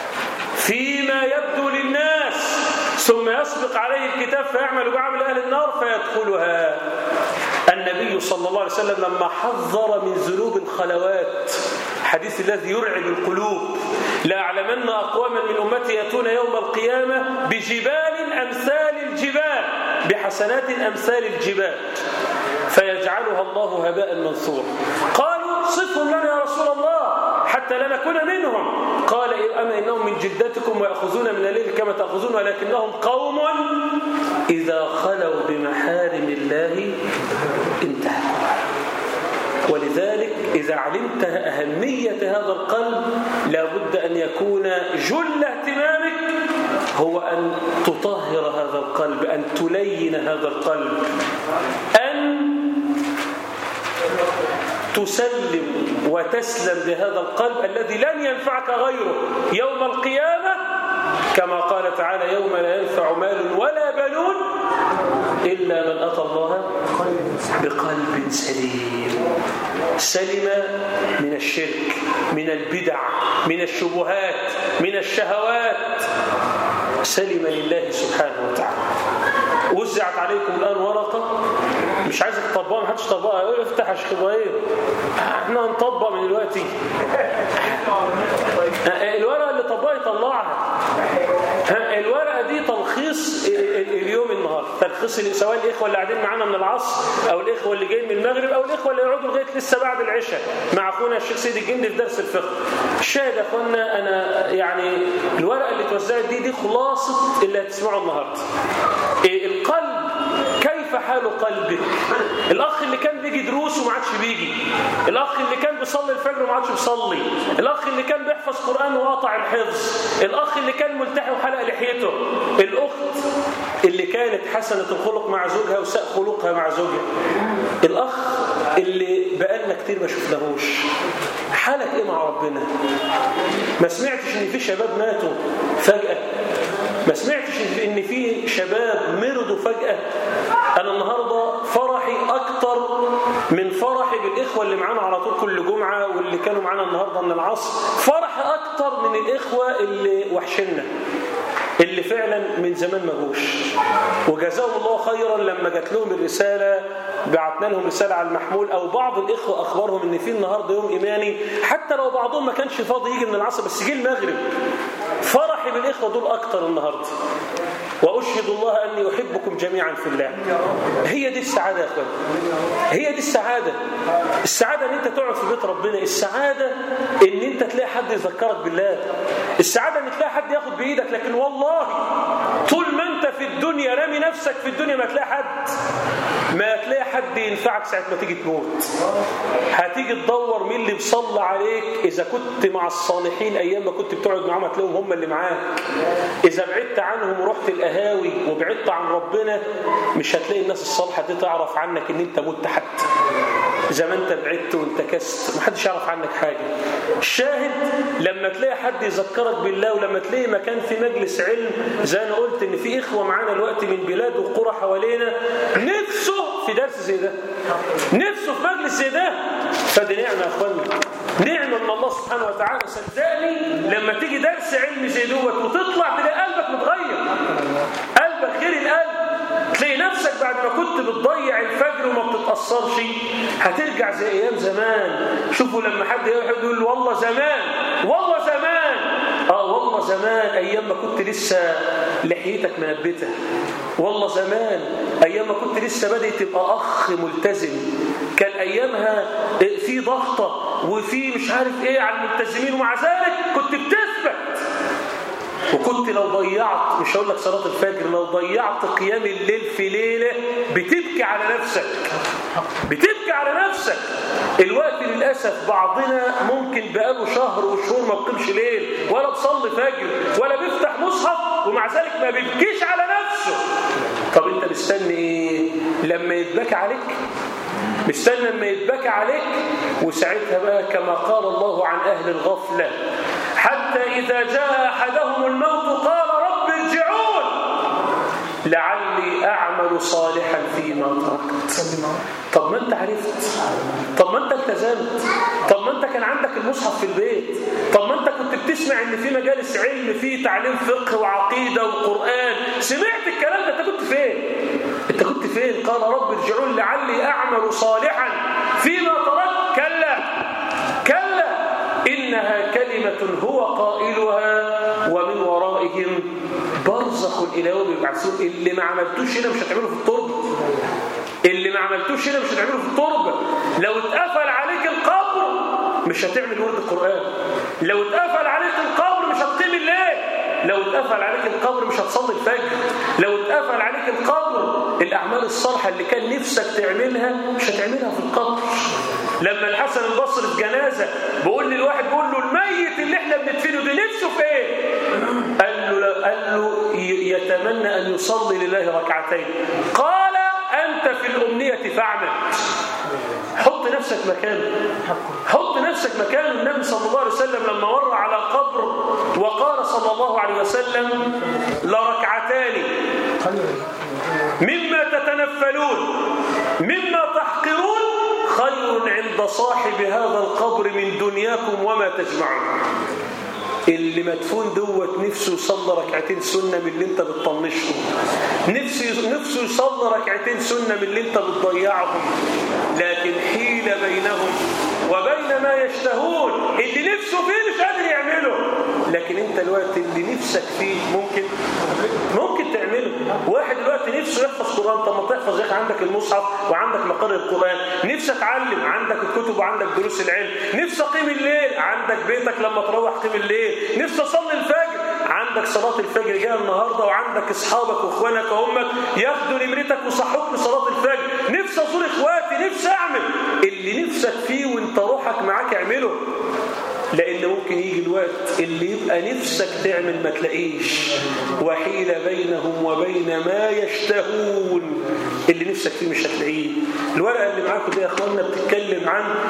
فيما يبدو للناس ثم يسبق عليه الكتاب فيعمل بعمل أهل النار فيدخلها النبي صلى الله عليه وسلم لما حذر من ذنوب الخلوات حديث الذي يرعب القلوب لا أعلمن أقواما من أمتي يأتون يوم القيامة بجبال أمثال الجبال بحسنات أمثال الجبال فيجعلها الله هباء منثورا قالوا صفهم لنا يا رسول الله حتى لا نكون منهم قال أما إنهم من جدتكم ويأخذون من الليل كما تأخذون ولكنهم قوم إذا خلوا بمحارم الله انتهكوا ولذلك إذا علمت أهمية هذا القلب لابد أن يكون جل اهتمامك هو أن تطهر هذا القلب أن تلين هذا القلب أن تسلم وتسلم بهذا القلب الذي لن ينفعك غيره يوم القيامة كما قال تعالى يوم لا ينفع مال ولا بنون إلا من أتى الله بقلب سليم سلم من الشرك من البدع من الشبهات من الشهوات سلم لله سبحانه وتعالى وزعت عليكم الآن ورقة مش عايزك تطبقها محدش طبقها يقول افتح يا شيخ ابراهيم احنا هنطبق من دلوقتي الورقه اللي طبقها يطلعها الورقه دي تلخيص اليوم النهارده تلخيص سواء الاخوه اللي قاعدين معانا من العصر او الاخوه اللي جايين من المغرب او الاخوه اللي يقعدوا لغايه لسه بعد العشاء مع اخونا الشيخ سيد الجندي في درس الفقه الشاهد يا اخوانا انا يعني الورقه اللي اتوزعت دي دي خلاصه اللي هتسمعه النهارده القلب كيف حال قلبك الاخ اللي كان بيجي دروس وما عادش بيجي الاخ اللي كان بيصلي الفجر وما عادش بيصلي الاخ اللي كان بيحفظ قران وقاطع الحفظ الاخ اللي كان ملتحي وحلق لحيته الاخت اللي كانت حسنه الخلق مع زوجها وساء خلقها مع زوجها الاخ اللي بقالنا كتير ما شفناهوش حالك ايه مع ربنا ما سمعتش ان في شباب ماتوا فجاه ما سمعتش ان في شباب مرضوا فجاه انا النهارده فرحي اكتر من فرحي بالإخوة اللي معانا على طول كل جمعة واللي كانوا معانا النهاردة من العصر فرح أكتر من الإخوة اللي وحشنا اللي فعلا من زمان ما جوش وجزاهم الله خيرا لما جات لهم الرسالة بعتنا لهم رسالة على المحمول أو بعض الإخوة أخبرهم إن في النهاردة يوم إيماني حتى لو بعضهم ما كانش فاضي يجي من العصر بس جه المغرب فرحي بالإخوة دول أكتر النهاردة وأشهد الله أني أحبكم جميعا في الله هي دي السعادة يا أخوان هي دي السعادة السعادة أن أنت تقعد في بيت ربنا السعادة أن أنت تلاقي حد يذكرك بالله السعادة أن تلاقي حد ياخد بإيدك لكن والله طول ما أنت في الدنيا رامي نفسك في الدنيا ما تلاقي حد ما تلاقي حد ينفعك ساعة ما تيجي تموت هتيجي تدور مين اللي بيصلى عليك إذا كنت مع الصالحين أيام ما كنت بتقعد معاهم هتلاقيهم هم اللي معاك إذا بعدت عنهم ورحت القهاوي وبعدت عن ربنا مش هتلاقي الناس الصالحة دي تعرف عنك إن أنت مت حتى زي ما انت بعدت وانتكست محدش يعرف عنك حاجة الشاهد لما تلاقي حد يذكرك بالله ولما تلاقي مكان في مجلس علم زي انا قلت ان في اخوة معانا الوقت من بلاد وقرى حوالينا نفسه في درس زي ده نفسه في مجلس زي ده فدي نعمة يا اخوانا نعمة من الله سبحانه وتعالى صدقني لما تيجي درس علم زي دوت وتطلع تلاقي قلبك متغير قلبك غير القلب تلاقي نفسك بعد ما كنت بتضيع الفجر وما بتتأثرش هترجع زي أيام زمان شوفوا لما حد يقول والله زمان والله زمان آه والله زمان أيام ما كنت لسه لحيتك منبتة والله زمان أيام ما كنت لسه بدأت تبقى أخ ملتزم كان أيامها في ضغطة وفي مش عارف إيه على الملتزمين ومع ذلك كنت بتثبت وكنت لو ضيعت مش هقول لك صلاة الفجر لو ضيعت قيام الليل في ليلة بتبكي على نفسك بتبكي على نفسك الوقت للأسف بعضنا ممكن بقاله شهر وشهور ما بقيمش ليل ولا بصلي فجر ولا بيفتح مصحف ومع ذلك ما بيبكيش على نفسه طب انت مستني ايه لما يتبكى عليك مستنى لما يتبكى عليك وساعتها بقى كما قال الله عن أهل الغفلة حتى إذا جاء أحدهم الموت قال رب ارجعون لعلي أعمل صالحا فيما تركت طب ما أنت عرفت طب ما أنت التزمت طب ما أنت كان عندك المصحف في البيت طب ما أنت كنت بتسمع إن في مجالس علم في تعليم فقه وعقيدة وقرآن سمعت الكلام ده أنت كنت فين أنت كنت فين قال رب ارجعون لعلي أعمل صالحا فيما تركت كلا كلا إنها كلمة هو قائلها ومن ورائهم برزخ إلى يوم يبعثون اللي ما عملتوش هنا مش هتعمله في التربة اللي ما عملتوش هنا مش هتعمله في التربة لو اتقفل عليك القبر مش هتعمل ورد القرآن لو اتقفل عليك القبر مش هتقيم الليل لو اتقفل عليك القبر مش هتصلي الفجر لو اتقفل عليك القبر الأعمال الصالحة اللي كان نفسك تعملها مش هتعملها في القبر لما الحسن البصري في جنازة بقول للواحد بقول له الميت اللي احنا بندفنه ده نفسه في ايه قال له, قال له يتمنى أن يصلي لله ركعتين قال أنت في الأمنية فاعمل حط نفسك مكانه حط نفسك مكانه النبي صلى الله عليه وسلم لما مر على قبر وقال صلى الله عليه وسلم لركعتان مما تتنفلون مما تحقرون خير عند صاحب هذا القبر من دنياكم وما تجمعون اللي مدفون دوت نفسه يصلي ركعتين سنة من اللي انت بتطنشهم نفسه نفسه يصلي ركعتين سنة من اللي انت بتضيعهم لكن حيل بينهم وبين ما يشتهون اللي نفسه فيه مش قادر يعمله لكن انت الوقت اللي نفسك فيه ممكن ممكن تعمله واحد دلوقتي نفسه يحفظ قرآن طب ما تحفظ يا اخي عندك المصحف وعندك مقر القرآن نفسك اتعلم عندك الكتب وعندك دروس العلم نفسك قيم الليل عندك بيتك لما تروح قيم الليل نفسك اصلي الفجر عندك صلاة الفجر جاء النهاردة وعندك اصحابك واخوانك وامك ياخدوا نمرتك وصحوك لصلاة الفجر نفسي ازور اخواتي نفسي اعمل اللي نفسك فيه وانت روحك معاك اعمله لأن ممكن يجي الوقت اللي يبقى نفسك تعمل ما تلاقيش وحيل بينهم وبين ما يشتهون اللي نفسك فيه مش هتلاقيه الورقة اللي معاكم دي يا أخواننا بتتكلم عن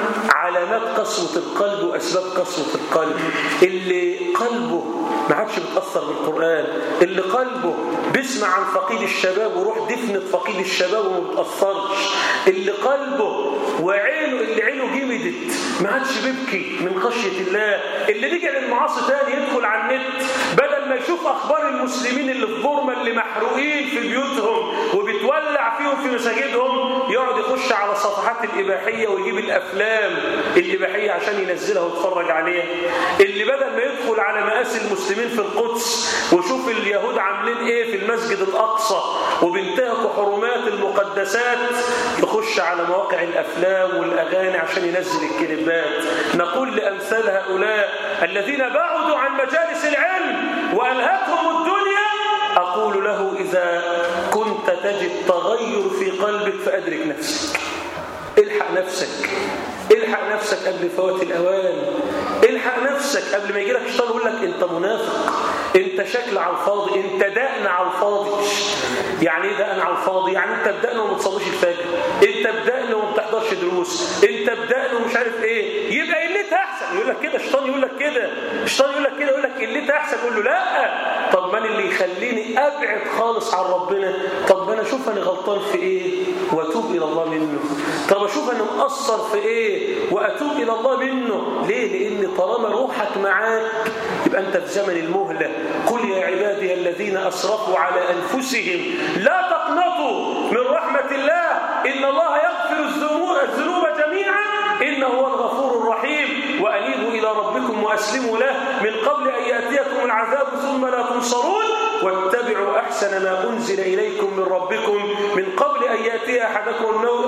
علامات قسوة القلب وأسباب قسوة القلب اللي قلبه ما عادش بتأثر بالقرآن اللي قلبه بيسمع عن فقيد الشباب وروح دفنة فقيد الشباب وما بتأثرش اللي قلبه وعينه اللي عينه جمدت ما عادش بيبكي من خشية الله اللي رجع للمعاصي تاني يدخل على النت بدل ما يشوف أخبار المسلمين اللي في بورما اللي محروقين في بيوتهم وبتولع فيهم في مساجدهم يقعد يخش على صفحات الإباحية ويجيب الأفلام الإباحية عشان ينزلها ويتفرج عليها اللي بدل ما يدخل على مآسي المسلمين في القدس ويشوف اليهود عاملين إيه في المسجد الأقصى وبينتهكوا حرمات المقدسات يخش على مواقع الأفلام والأغاني عشان ينزل الكليبات نقول لأمثال هؤلاء الذين بعدوا عن مجالس العلم وألهتهم الدنيا أقول له إذا كنت تجد تغير في قلبك فأدرك نفسك الحق نفسك الحق نفسك قبل فوات الأوان الحق نفسك قبل ما يجيلك الشيطان يقول لك أنت منافق أنت شكل على الفاضي أنت دقن على الفاضي يعني ايه دقن على الفاضي يعني أنت بدقن وما تصليش الفجر أنت بدقن وما بتحضرش دروس أنت بدقن ومش عارف إيه يبقى قلتها أحسن يقول لك كده الشيطان يقول لك كده الشيطان يقول لك كده يقول لك قلتها أحسن يقول له لا طب من اللي يخليني أبعد خالص عن ربنا طب ما أنا أشوف أنا غلطان في إيه وأتوب إلى الله منه طب أشوف أنا مقصر في إيه وأتوب إلى الله منه ليه لأن طالما روحك معاك يبقى أنت في زمن المهلة قل يا عبادي الذين أسرفوا على أنفسهم لا تقنطوا من رحمة الله إن الله يغفر الذنوب الذنوب جميعا إنه هو الغفور الرحيم وأنيبوا إلى ربكم وأسلموا له من قبل أن يأتيكم العذاب ثم لا تنصرون واتبعوا أحسن ما أنزل إليكم من ربكم من قبل أن يأتي أحدكم النو...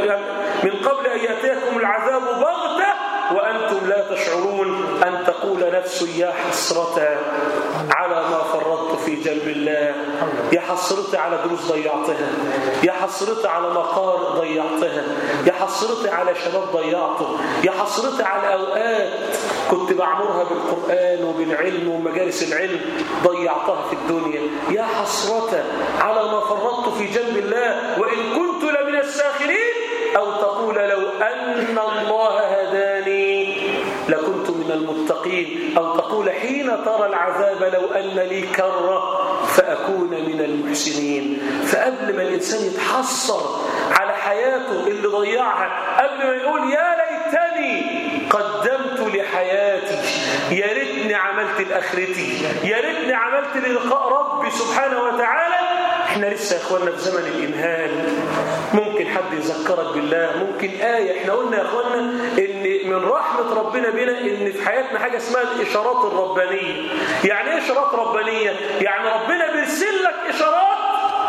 من قبل أن يأتيكم العذاب بغتة وأنتم لا تشعرون أن تقول نفس يا حسرة على ما فرطت في جنب الله يا حسرتي على دروس ضيعتها يا حسرتي على مقار ضيعتها يا حسرتي على شباب ضيعته يا حسرتي على أوقات كنت بعمرها بالقرآن وبالعلم ومجالس العلم ضيعتها في الدنيا يا حسرة على ما فرطت في جنب الله وإن كنت لمن الساخرين أو تقول لو أن الله هداني لكنت من المتقين أو تقول حين ترى العذاب لو أن لي كرة فأكون من المحسنين فقبل ما الإنسان يتحسر على حياته اللي ضيعها قبل ما يقول يا ليتني قدمت لحياتي يا ريتني عملت لآخرتي يا ريتني عملت للقاء ربي سبحانه وتعالى احنا لسه يا اخواننا في زمن الامهال ممكن حد يذكرك بالله ممكن آية احنا قلنا يا اخواننا ان من رحمة ربنا بنا ان في حياتنا حاجة اسمها الاشارات الربانية يعني ايه اشارات ربانية يعني ربنا بيرسل لك اشارات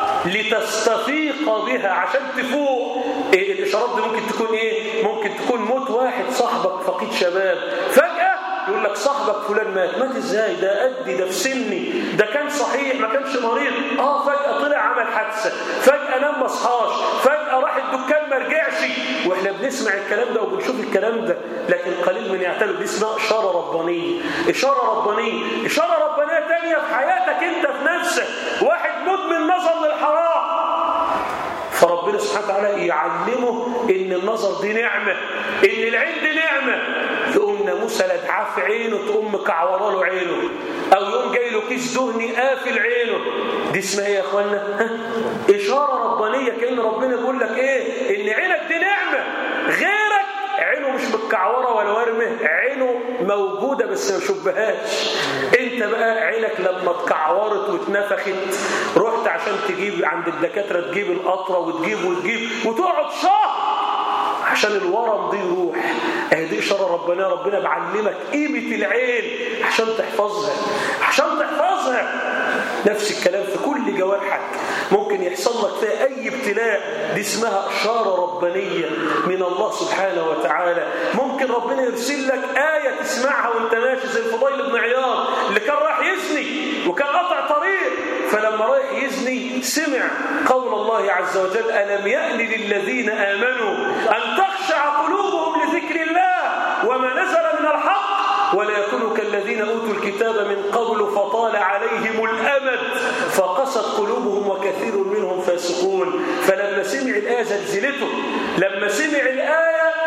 لتستفيق بها عشان تفوق إيه الاشارات دي ممكن تكون ايه ممكن تكون موت واحد صاحبك فقيد شباب فجأة يقول لك صاحبك فلان مات مات ازاي ده قدي ده في سني ده كان صحيح ما كانش مريض اه فجأة طلع عمل حادثة فجأة نام ما صحاش فجأة راح الدكان ما رجعش واحنا بنسمع الكلام ده وبنشوف الكلام ده لكن قليل من يعتبر دي اسمها إشارة ربانية إشارة ربانية إشارة ربانية تانية في حياتك انت في نفسك واحد مدمن نظر للحرام فربنا سبحانه وتعالى يعلمه ان النظر دي نعمة ان العين دي نعمة يقوم ناموسة لدعاه في عينه تقوم مكعوره له عينه او يقوم جاي له كيس دهني قافل عينه دي اسمها ايه يا اخوانا ها؟ اشارة ربانية كأن ربنا بيقول لك ايه ان عينك دي نعمة غيرك عينه مش متكعوره ولا ورمه عينه موجوده بس ما شبهاش انت بقى عينك لما اتكعورت واتنفخت رحت عشان تجيب عند الدكاتره تجيب القطره وتجيب وتجيب وتقعد شهر عشان الورم دي يروح اهي دي اشاره ربنا ربنا بعلمك قيمه العين عشان تحفظها عشان تحفظها نفس الكلام في كل جوارحك ممكن يحصل لك فيها اي ابتلاء دي اسمها اشاره ربانيه من الله سبحانه وتعالى ممكن ربنا يرسل لك ايه تسمعها وانت ماشي زي الفضيل بن عياض اللي كان راح يزني وكان قطع طريق فلما رايح يزني سمع قول الله عز وجل ألم يأن للذين آمنوا أن تخشع قلوبهم لذكر الله وما نزل من الحق ولا يكونوا كالذين أوتوا الكتاب من قبل فطال عليهم الأمد فقست قلوبهم وكثير منهم فاسقون فلما سمع الآية زلزلته لما سمع الآية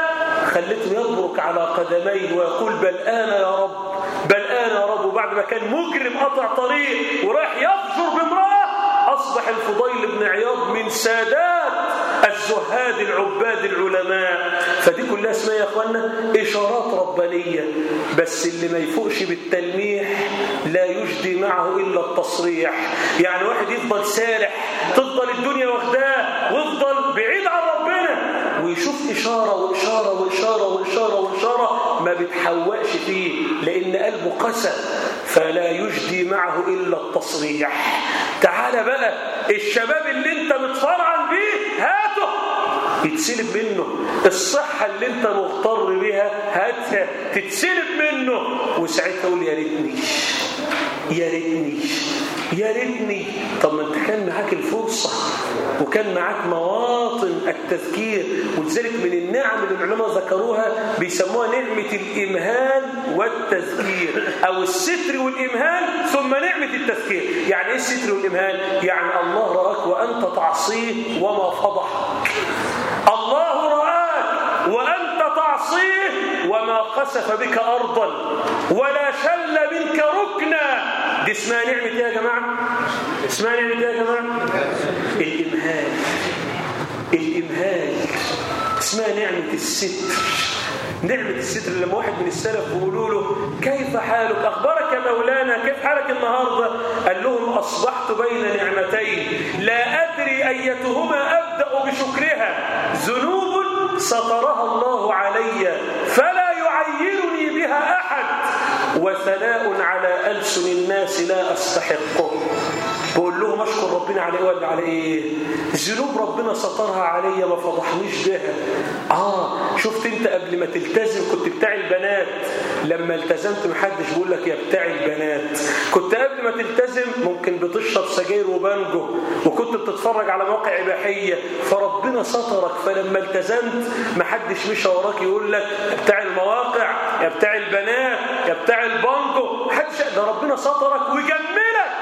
خلته يبرك على قدميه ويقول بل أنا يا رب بل أنا يا رب وبعد ما كان مجرم قطع طريق ورايح يفجر بامرأة أصبح الفضيل بن عياض من سادات الزهاد العباد العلماء فدي كلها اسمها يا أخوانا إشارات ربانية بس اللي ما يفوقش بالتلميح لا يجدي معه إلا التصريح يعني واحد يفضل سارح تفضل الدنيا واخداه ويفضل بعيد عن ربنا ويشوف إشارة وإشارة وإشارة وإشارة وإشارة ما بتحوقش فيه لأن قلبه قسى فلا يجدي معه إلا التصريح تعال بقى الشباب اللي انت متفرعن بيه هاته يتسلب منه الصحة اللي انت مغتر بها هاتها تتسلب منه وساعتها يقول يا ريتني يا ريتني يا ريتني طب ما انت كان معاك الفرصة وكان معاك مواطن التذكير ولذلك من النعم اللي العلماء ذكروها بيسموها نعمة الإمهال والتذكير أو الستر والإمهال ثم نعمة التذكير يعني إيه الستر والإمهال؟ يعني الله رآك وأنت تعصيه وما فضحك الله رآك وأنت تعصيه وما قسف بك أرضا ولا شل منك ركنا دي اسمها نعمة ايه يا جماعة اسمها نعمة ايه يا جماعة الإمهال الإمهال اسمها نعمة الستر نعمة الستر لما واحد من السلف بيقولوا له كيف حالك أخبارك يا مولانا كيف حالك النهاردة قال لهم أصبحت بين نعمتين لا أدري أيتهما أبدأ بشكرها ذنوب سطرها الله علي فلا يعيرني بها أحد وثناء على ألسن الناس لا أستحقه بقول لهم أشكر ربنا على إيه ولا على إيه ذنوب ربنا سطرها عليا ما فضحنيش بها آه شفت أنت قبل ما تلتزم كنت بتاع البنات لما التزمت محدش بيقول لك يا بتاع البنات كنت قبل ما تلتزم ممكن بتشرب سجاير وبانجو وكنت بتتفرج على مواقع إباحية فربنا سطرك فلما التزمت محدش مشى وراك يقول لك يا بتاع المواقع يا بتاع البنات يا بتاع البانجو محدش ده ربنا سطرك وجملك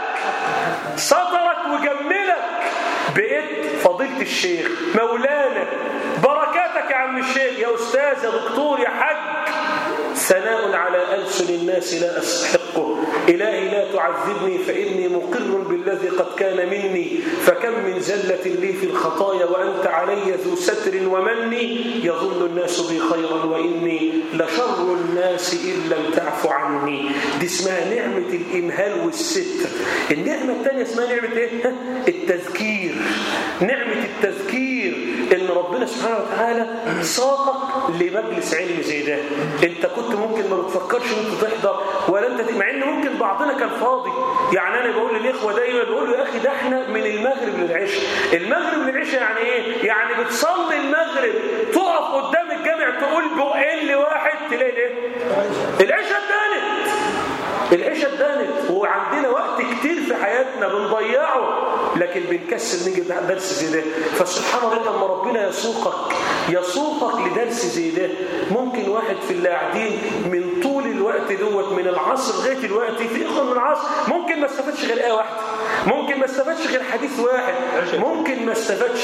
سطرك وجملك بقيت فضيلة الشيخ مولانا بركاتك يا عم الشيخ يا أستاذ يا دكتور يا حج ثناء على ألسن الناس لا أستحقه إلهي لا تعذبني فإني مقر بالذي قد كان مني فكم من زلة لي في الخطايا وأنت علي ذو ستر ومني يظن الناس بي خيرا وإني لشر الناس إن لم تعف عني دي اسمها نعمة الإمهال والستر النعمة الثانية اسمها نعمة إيه؟ التذكير نعمة التذكير إن ربنا سبحانه وتعالى ساقك لمجلس علم زي ده أنت كنت ممكن ما بتفكرش أنت تحضر ولا أنت مع إن ممكن بعضنا كان فاضي يعني أنا بقول للإخوة دايما بقول له يا أخي ده إحنا من المغرب للعشاء المغرب للعشاء يعني إيه؟ يعني بتصلي المغرب تقف قدام الجامع تقول بقين لواحد تلاقي إيه؟ العشاء اتدانت العشاء اتدانت وعندنا وقت كتير في حياتنا بنضيعه لكن بنكسل نيجي درس زي ده فسبحان الله لما ربنا يسوقك يسوقك لدرس زي ده ممكن واحد في اللي قاعدين من طول الوقت دوت من العصر لغايه الوقت في اخر من العصر ممكن ما استفادش غير ايه واحده ممكن ما استفادش غير حديث واحد ممكن ما استفادش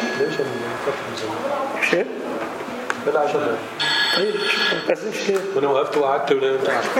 شيء لا عشان طيب ما تأذنش ليه وانا وقفت وقعدت ولا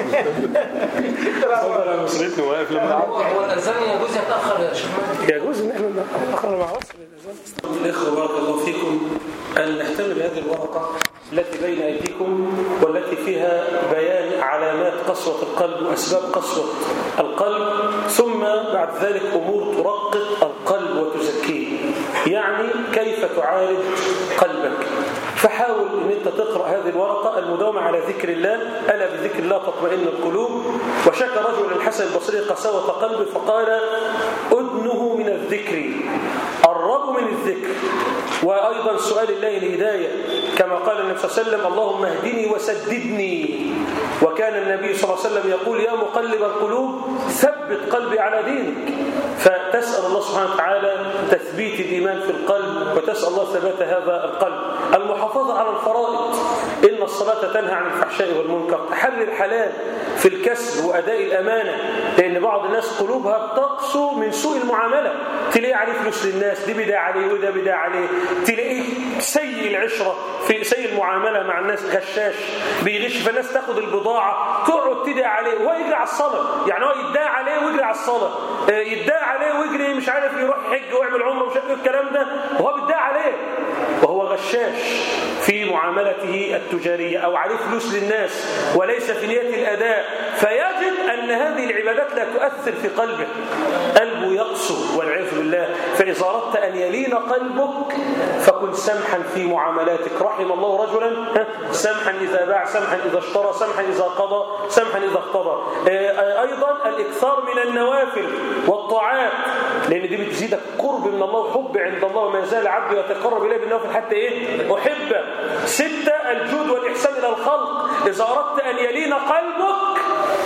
انا مصريتني واقف لما هو الاذان يجوز يتاخر يا شيخ يجوز ان احنا نتاخر مع وصل الاذان الاخوه بارك الله فيكم ان نحتمل هذه الورقه التي بين ايديكم والتي فيها بيان علامات قسوه القلب واسباب قسوه القلب ثم بعد ذلك امور ترقق القلب وتزكيه يعني كيف تعالج قلبك فحاول ان انت تقرا هذه الورقه المداومه على ذكر الله الا بذكر الله تطمئن القلوب وشكى رجل الحسن البصري قساوه قلبه فقال ادنه من الذكر قربوا من الذكر وايضا سؤال الله الهدايه كما قال النبي صلى الله عليه وسلم اللهم اهدني وسددني وكان النبي صلى الله عليه وسلم يقول يا مقلب القلوب ثبت قلبي على دينك فتسال الله سبحانه وتعالى تثبيت الإيمان في القلب وتسأل الله ثبات هذا القلب المحافظة على الفرائض إن الصلاة تنهى عن الفحشاء والمنكر تحري الحلال في الكسب وأداء الأمانة لأن بعض الناس قلوبها بتقسو من سوء المعاملة تلاقيه عليه فلوس للناس دي بداية عليه وده بداية عليه تلاقيه سيء العشرة في سيء المعاملة مع الناس غشاش بيغش فالناس تاخد البضاعة تقعد تدعي عليه وهو يجري على الصلاة يعني هو يدعي عليه ويجري على الصلاة آه، يدعي عليه ويجري مش عارف يروح حج ويعمل عمره ومش عارف إيه الكلام ده وهو بيدعي عليه وهو غشاش في معاملته التجارية أو عليه فلوس للناس وليس في نية الأداء فيجد أن هذه العبادات لا تؤثر في قلبه قلبه يقسو والعياذ بالله فإذا أردت أن يلين قلبك فكن سمحا في معاملاتك رحم الله رجلا ها، سمحا إذا باع سمحا إذا اشترى سمحا إذا قضى سمحا إذا اقتضى آه، أيضا الإكثار من النوافل والطاعات لأن دي بتزيدك قرب من الله وحب عند الله وما يزال عبدي يتقرب إليه بالنوافل حتى إيه أحبه ستة الجود والإحسان إلى الخلق إذا أردت أن يلين قلبك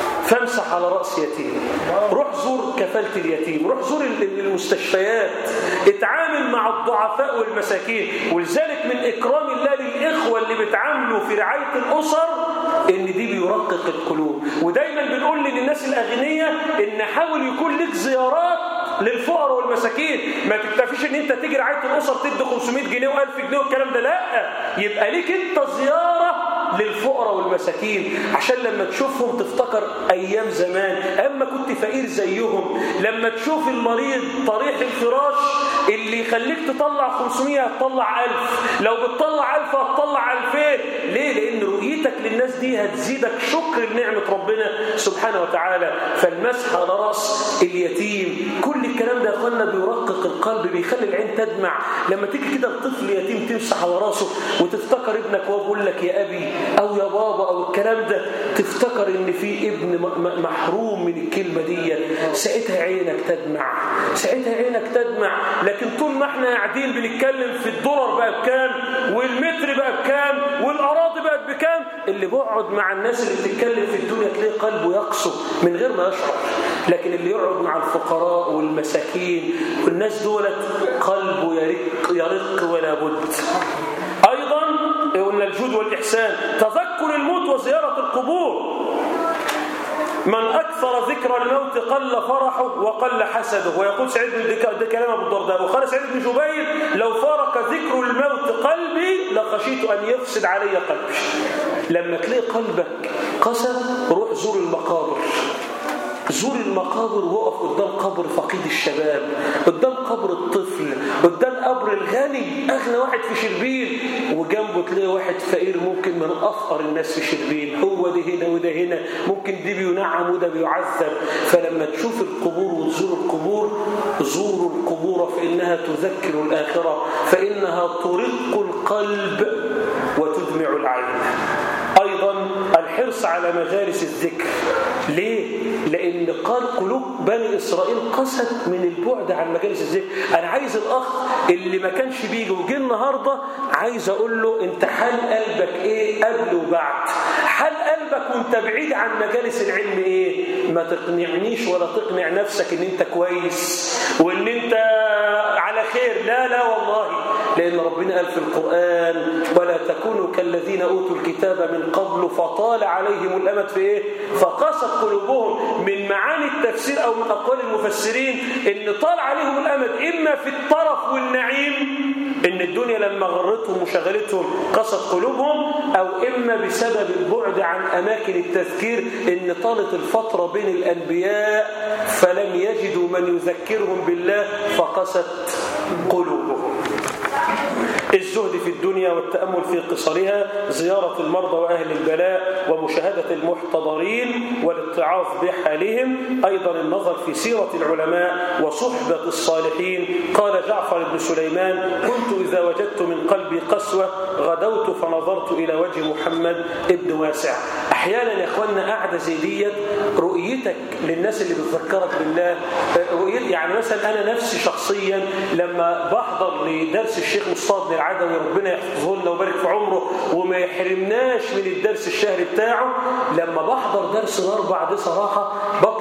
فامسح على رأس يتيم روح زور كفالة اليتيم روح زور ال- المستشفيات اتعامل مع الضعفاء والمساكين ولذلك من إكرام الله للإخوة اللي بيتعاملوا في رعاية الأسر إن دي بيرقق القلوب ودايما بنقول للناس الأغنياء إن حاول يكون لك زيارات للفقراء والمساكين ما تكتفيش ان انت تيجي رعايه الاسر تدي 500 جنيه و1000 جنيه والكلام ده لا يبقى ليك انت زياره للفقراء والمساكين عشان لما تشوفهم تفتكر ايام زمان اما كنت فقير زيهم لما تشوف المريض طريح الفراش اللي يخليك تطلع 500 هتطلع 1000 لو بتطلع 1000 هتطلع 2000 ليه لان رؤيتك للناس دي هتزيدك شكر لنعمه ربنا سبحانه وتعالى فالمسح على راس اليتيم كل الكلام ده يا اخوانا بيرقق القلب بيخلي العين تدمع لما تيجي كده الطفل يتيم تمسح على راسه وتفتكر ابنك وهو بيقول لك يا ابي او يا بابا او الكلام ده تفتكر ان في ابن م- م- محروم من الكلمه دي ساعتها عينك تدمع ساعتها عينك تدمع لكن طول ما احنا قاعدين بنتكلم في الدولار بقى بكام والمتر بقى بكام والاراضي بقت بكام اللي بيقعد مع الناس اللي بتتكلم في الدنيا تلاقي قلبه يقسو من غير ما يشعر لكن اللي يقعد مع الفقراء والمساكين والناس دولت قلبه يرق يرق ولا بد ايضا قلنا الجود والاحسان تذكر الموت وزياره القبور من أكثر ذكر الموت قل فرحه وقل حسده ويقول سعيد بن دك- ده كلام أبو الدرداء وقال سعيد بن جبير لو فارق ذكر الموت قلبي لخشيت أن يفسد علي قلبي لما تلاقي قلبك قسى روح زور المقابر زور المقابر وقف قدام قبر فقيد الشباب قدام قبر الطفل قدام قبر الغني اغنى واحد في شربين وجنبه تلاقي واحد فقير ممكن من افقر الناس في شربين هو ده هنا وده هنا ممكن دي بينعم وده بيعذب فلما تشوف القبور وتزور القبور زوروا القبور فانها تذكر الاخره فانها ترق القلب وتدمع العين أيضا الحرص على مجالس الذكر ليه؟ لأن قال قلوب بني إسرائيل قست من البعد عن مجالس الذكر أنا عايز الأخ اللي ما كانش بيجي وجه النهاردة عايز أقول له أنت حال قلبك إيه قبل وبعد حال قلبك وانت بعيد عن مجالس العلم إيه ما تقنعنيش ولا تقنع نفسك أن أنت كويس وأن أنت على خير لا لا والله لأن ربنا قال في القرآن ولا تكونوا كالذين أوتوا الكتاب من قبل فطال عليهم الأمد في إيه؟ فقست قلوبهم من معاني التفسير أو من أقوال المفسرين إن طال عليهم الأمد إما في الطرف والنعيم إن الدنيا لما غرتهم وشغلتهم قست قلوبهم أو إما بسبب البعد عن أماكن التذكير إن طالت الفترة بين الأنبياء فلم يجدوا من يذكرهم بالله فقست قلوبهم الزهد في الدنيا والتأمل في قصرها زيارة المرضى وأهل البلاء ومشاهدة المحتضرين والاتعاظ بحالهم أيضا النظر في سيرة العلماء وصحبة الصالحين قال جعفر بن سليمان كنت إذا وجدت من قلبي قسوة غدوت فنظرت إلى وجه محمد ابن واسع أحيانا يا إخواننا قاعدة زي ديت رؤيتك للناس اللي بتذكرك بالله رؤيت يعني مثلا أنا نفسي شخصيا لما بحضر لدرس الشيخ مصطفى بن العدوي ربنا يحفظه لنا ويبارك في عمره وما يحرمناش من الدرس الشهري بتاعه لما بحضر درس الأربع دي صراحة بطلع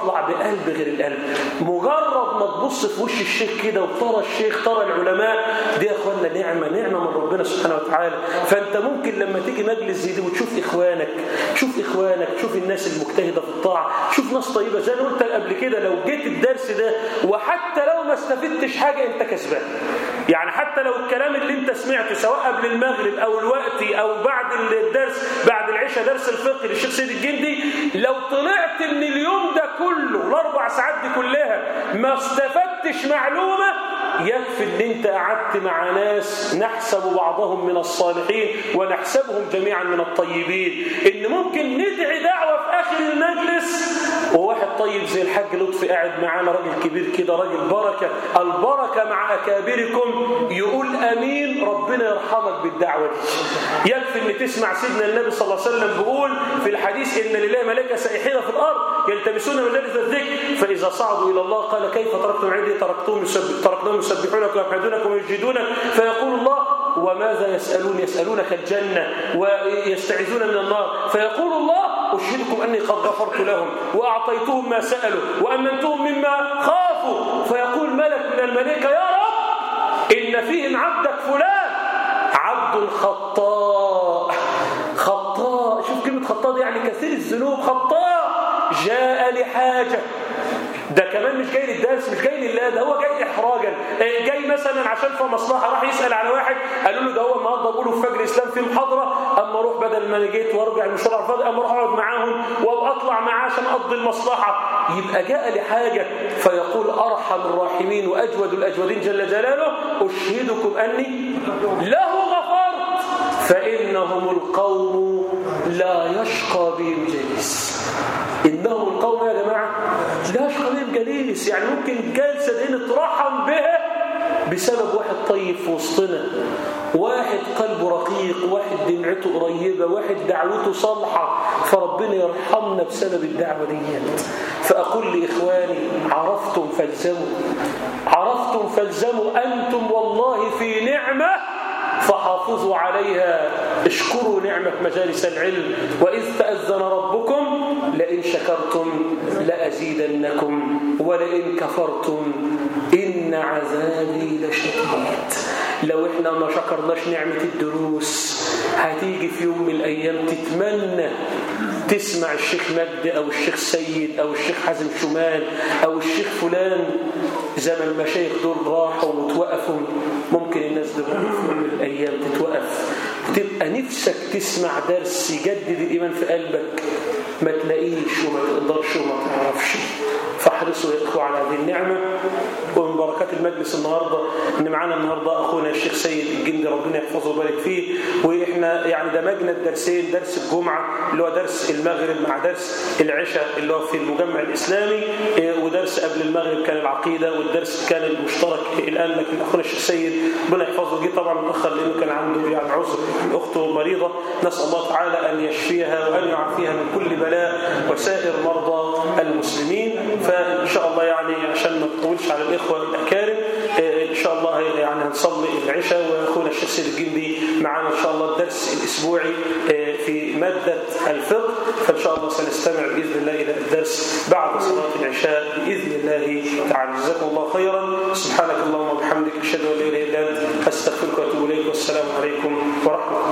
بطلع بقلب غير القلب مجرد ما تبص في وش الشيخ كده وترى الشيخ ترى العلماء دي يا اخوانا نعمه نعمه من ربنا سبحانه وتعالى فانت ممكن لما تيجي مجلس زي ده وتشوف اخوانك شوف اخوانك شوف الناس المجتهده في الطاعه شوف ناس طيبه زي ما قلت قبل كده لو جيت الدرس ده وحتى لو ما استفدتش حاجه انت كسبان يعني حتى لو الكلام اللي انت سمعته سواء قبل المغرب او الوقت او بعد الدرس بعد العشاء درس الفقه للشيخ سيد الجندي لو طلعت من اليوم ده كله الاربع ساعات دي كلها ما استفدتش معلومه يكفي ان انت قعدت مع ناس نحسب بعضهم من الصالحين ونحسبهم جميعا من الطيبين ان ممكن ندعي دعوه في اخر المجلس وواحد طيب زي الحاج لطفي قاعد معانا راجل كبير كده راجل بركه البركه مع اكابركم يقول امين ربنا يرحمك بالدعوه دي يكفي ان تسمع سيدنا النبي صلى الله عليه وسلم بيقول في الحديث ان لله ملائكه سائحين في الارض يلتمسون مجالس الذكر فاذا صعدوا الى الله قال كيف تركتم عندي تركتهم يسبح تركناهم يسبحونك ويحمدونك ويجدونك فيقول الله وماذا يسألون يسألونك الجنة ويستعيذون من النار فيقول الله أشهدكم أني قد غفرت لهم وأعطيتهم ما سألوا وأمنتهم مما خافوا فيقول ملك من الملائكة يا رب إن فيهم عبدك فلان عبد خطاء خطاء شوف كلمة خطاء دي يعني كثير الذنوب خطاء جاء لحاجة ده كمان مش جاي للدرس مش جاي لله ده هو جاي احراجا جاي مثلا عشان في مصلحه راح يسال على واحد قالوا له ده هو النهارده بيقولوا في فجر الاسلام في محاضره اما اروح بدل ما انا جيت وارجع المشوار على الفاضي اما اروح اقعد معاهم وابقى اطلع معاه عشان اقضي المصلحه يبقى جاء لحاجه فيقول ارحم الراحمين واجود الاجودين جل جلاله اشهدكم اني له غفرت فانهم القوم لا يشقى بهم جليس انهم القوم يا جماعه لا يشقى بهم جليس يعني ممكن الجلسه دي نترحم بها بسبب واحد طيب في وسطنا واحد قلبه رقيق واحد دمعته قريبة واحد دعوته صالحة فربنا يرحمنا بسبب الدعوة ديت فأقول لإخواني عرفتم فالزموا عرفتم فالزموا أنتم والله في نعمة فحافظوا عليها اشكروا نعمة مجالس العلم وإذ تأذن ربكم لئن شكرتم لأزيدنكم ولئن كفرتم إن عذابي لشديد لو احنا ما شكرناش نعمة الدروس هتيجي في يوم من الأيام تتمنى تسمع الشيخ مجد أو الشيخ سيد أو الشيخ حازم شمال أو الشيخ فلان زي ما المشايخ دول راحوا وتوقفوا ممكن الناس دول في يوم من الأيام تتوقف تبقى نفسك تسمع درس يجدد الإيمان في قلبك ما تلاقيش وما تقدرش وما تعرفش فاحرصوا يا إخوة على هذه النعمة ومن بركات المجلس النهاردة إن معانا النهاردة أخونا الشيخ سيد الجندي ربنا يحفظه ويبارك فيه وإحنا يعني دمجنا الدرسين درس الجمعة اللي هو درس المغرب مع درس العشاء اللي هو في المجمع الإسلامي ودرس قبل المغرب كان العقيدة والدرس كان المشترك الآن لكن أخونا الشيخ سيد ربنا يحفظه جه طبعا متأخر لأنه كان عنده يعني عذر أخته مريضة نسأل الله تعالى أن يشفيها وأن يعافيها من كل بلاء وسائر مرضى المسلمين فإن شاء الله يعني عشان ما نطولش على الإخوة الأكارم إن شاء الله يعني هنصلي العشاء وأخونا الشيخ سيد الجندي معانا إن شاء الله الدرس الأسبوعي في مادة الفقه فإن شاء الله سنستمع بإذن الله إلى الدرس بعد صلاة العشاء بإذن الله تعالى جزاكم الله خيرا سبحانك اللهم وبحمدك أشهد أن لا إله إلا أنت أستغفرك وأتوب إليك والسلام عليكم ورحمة الله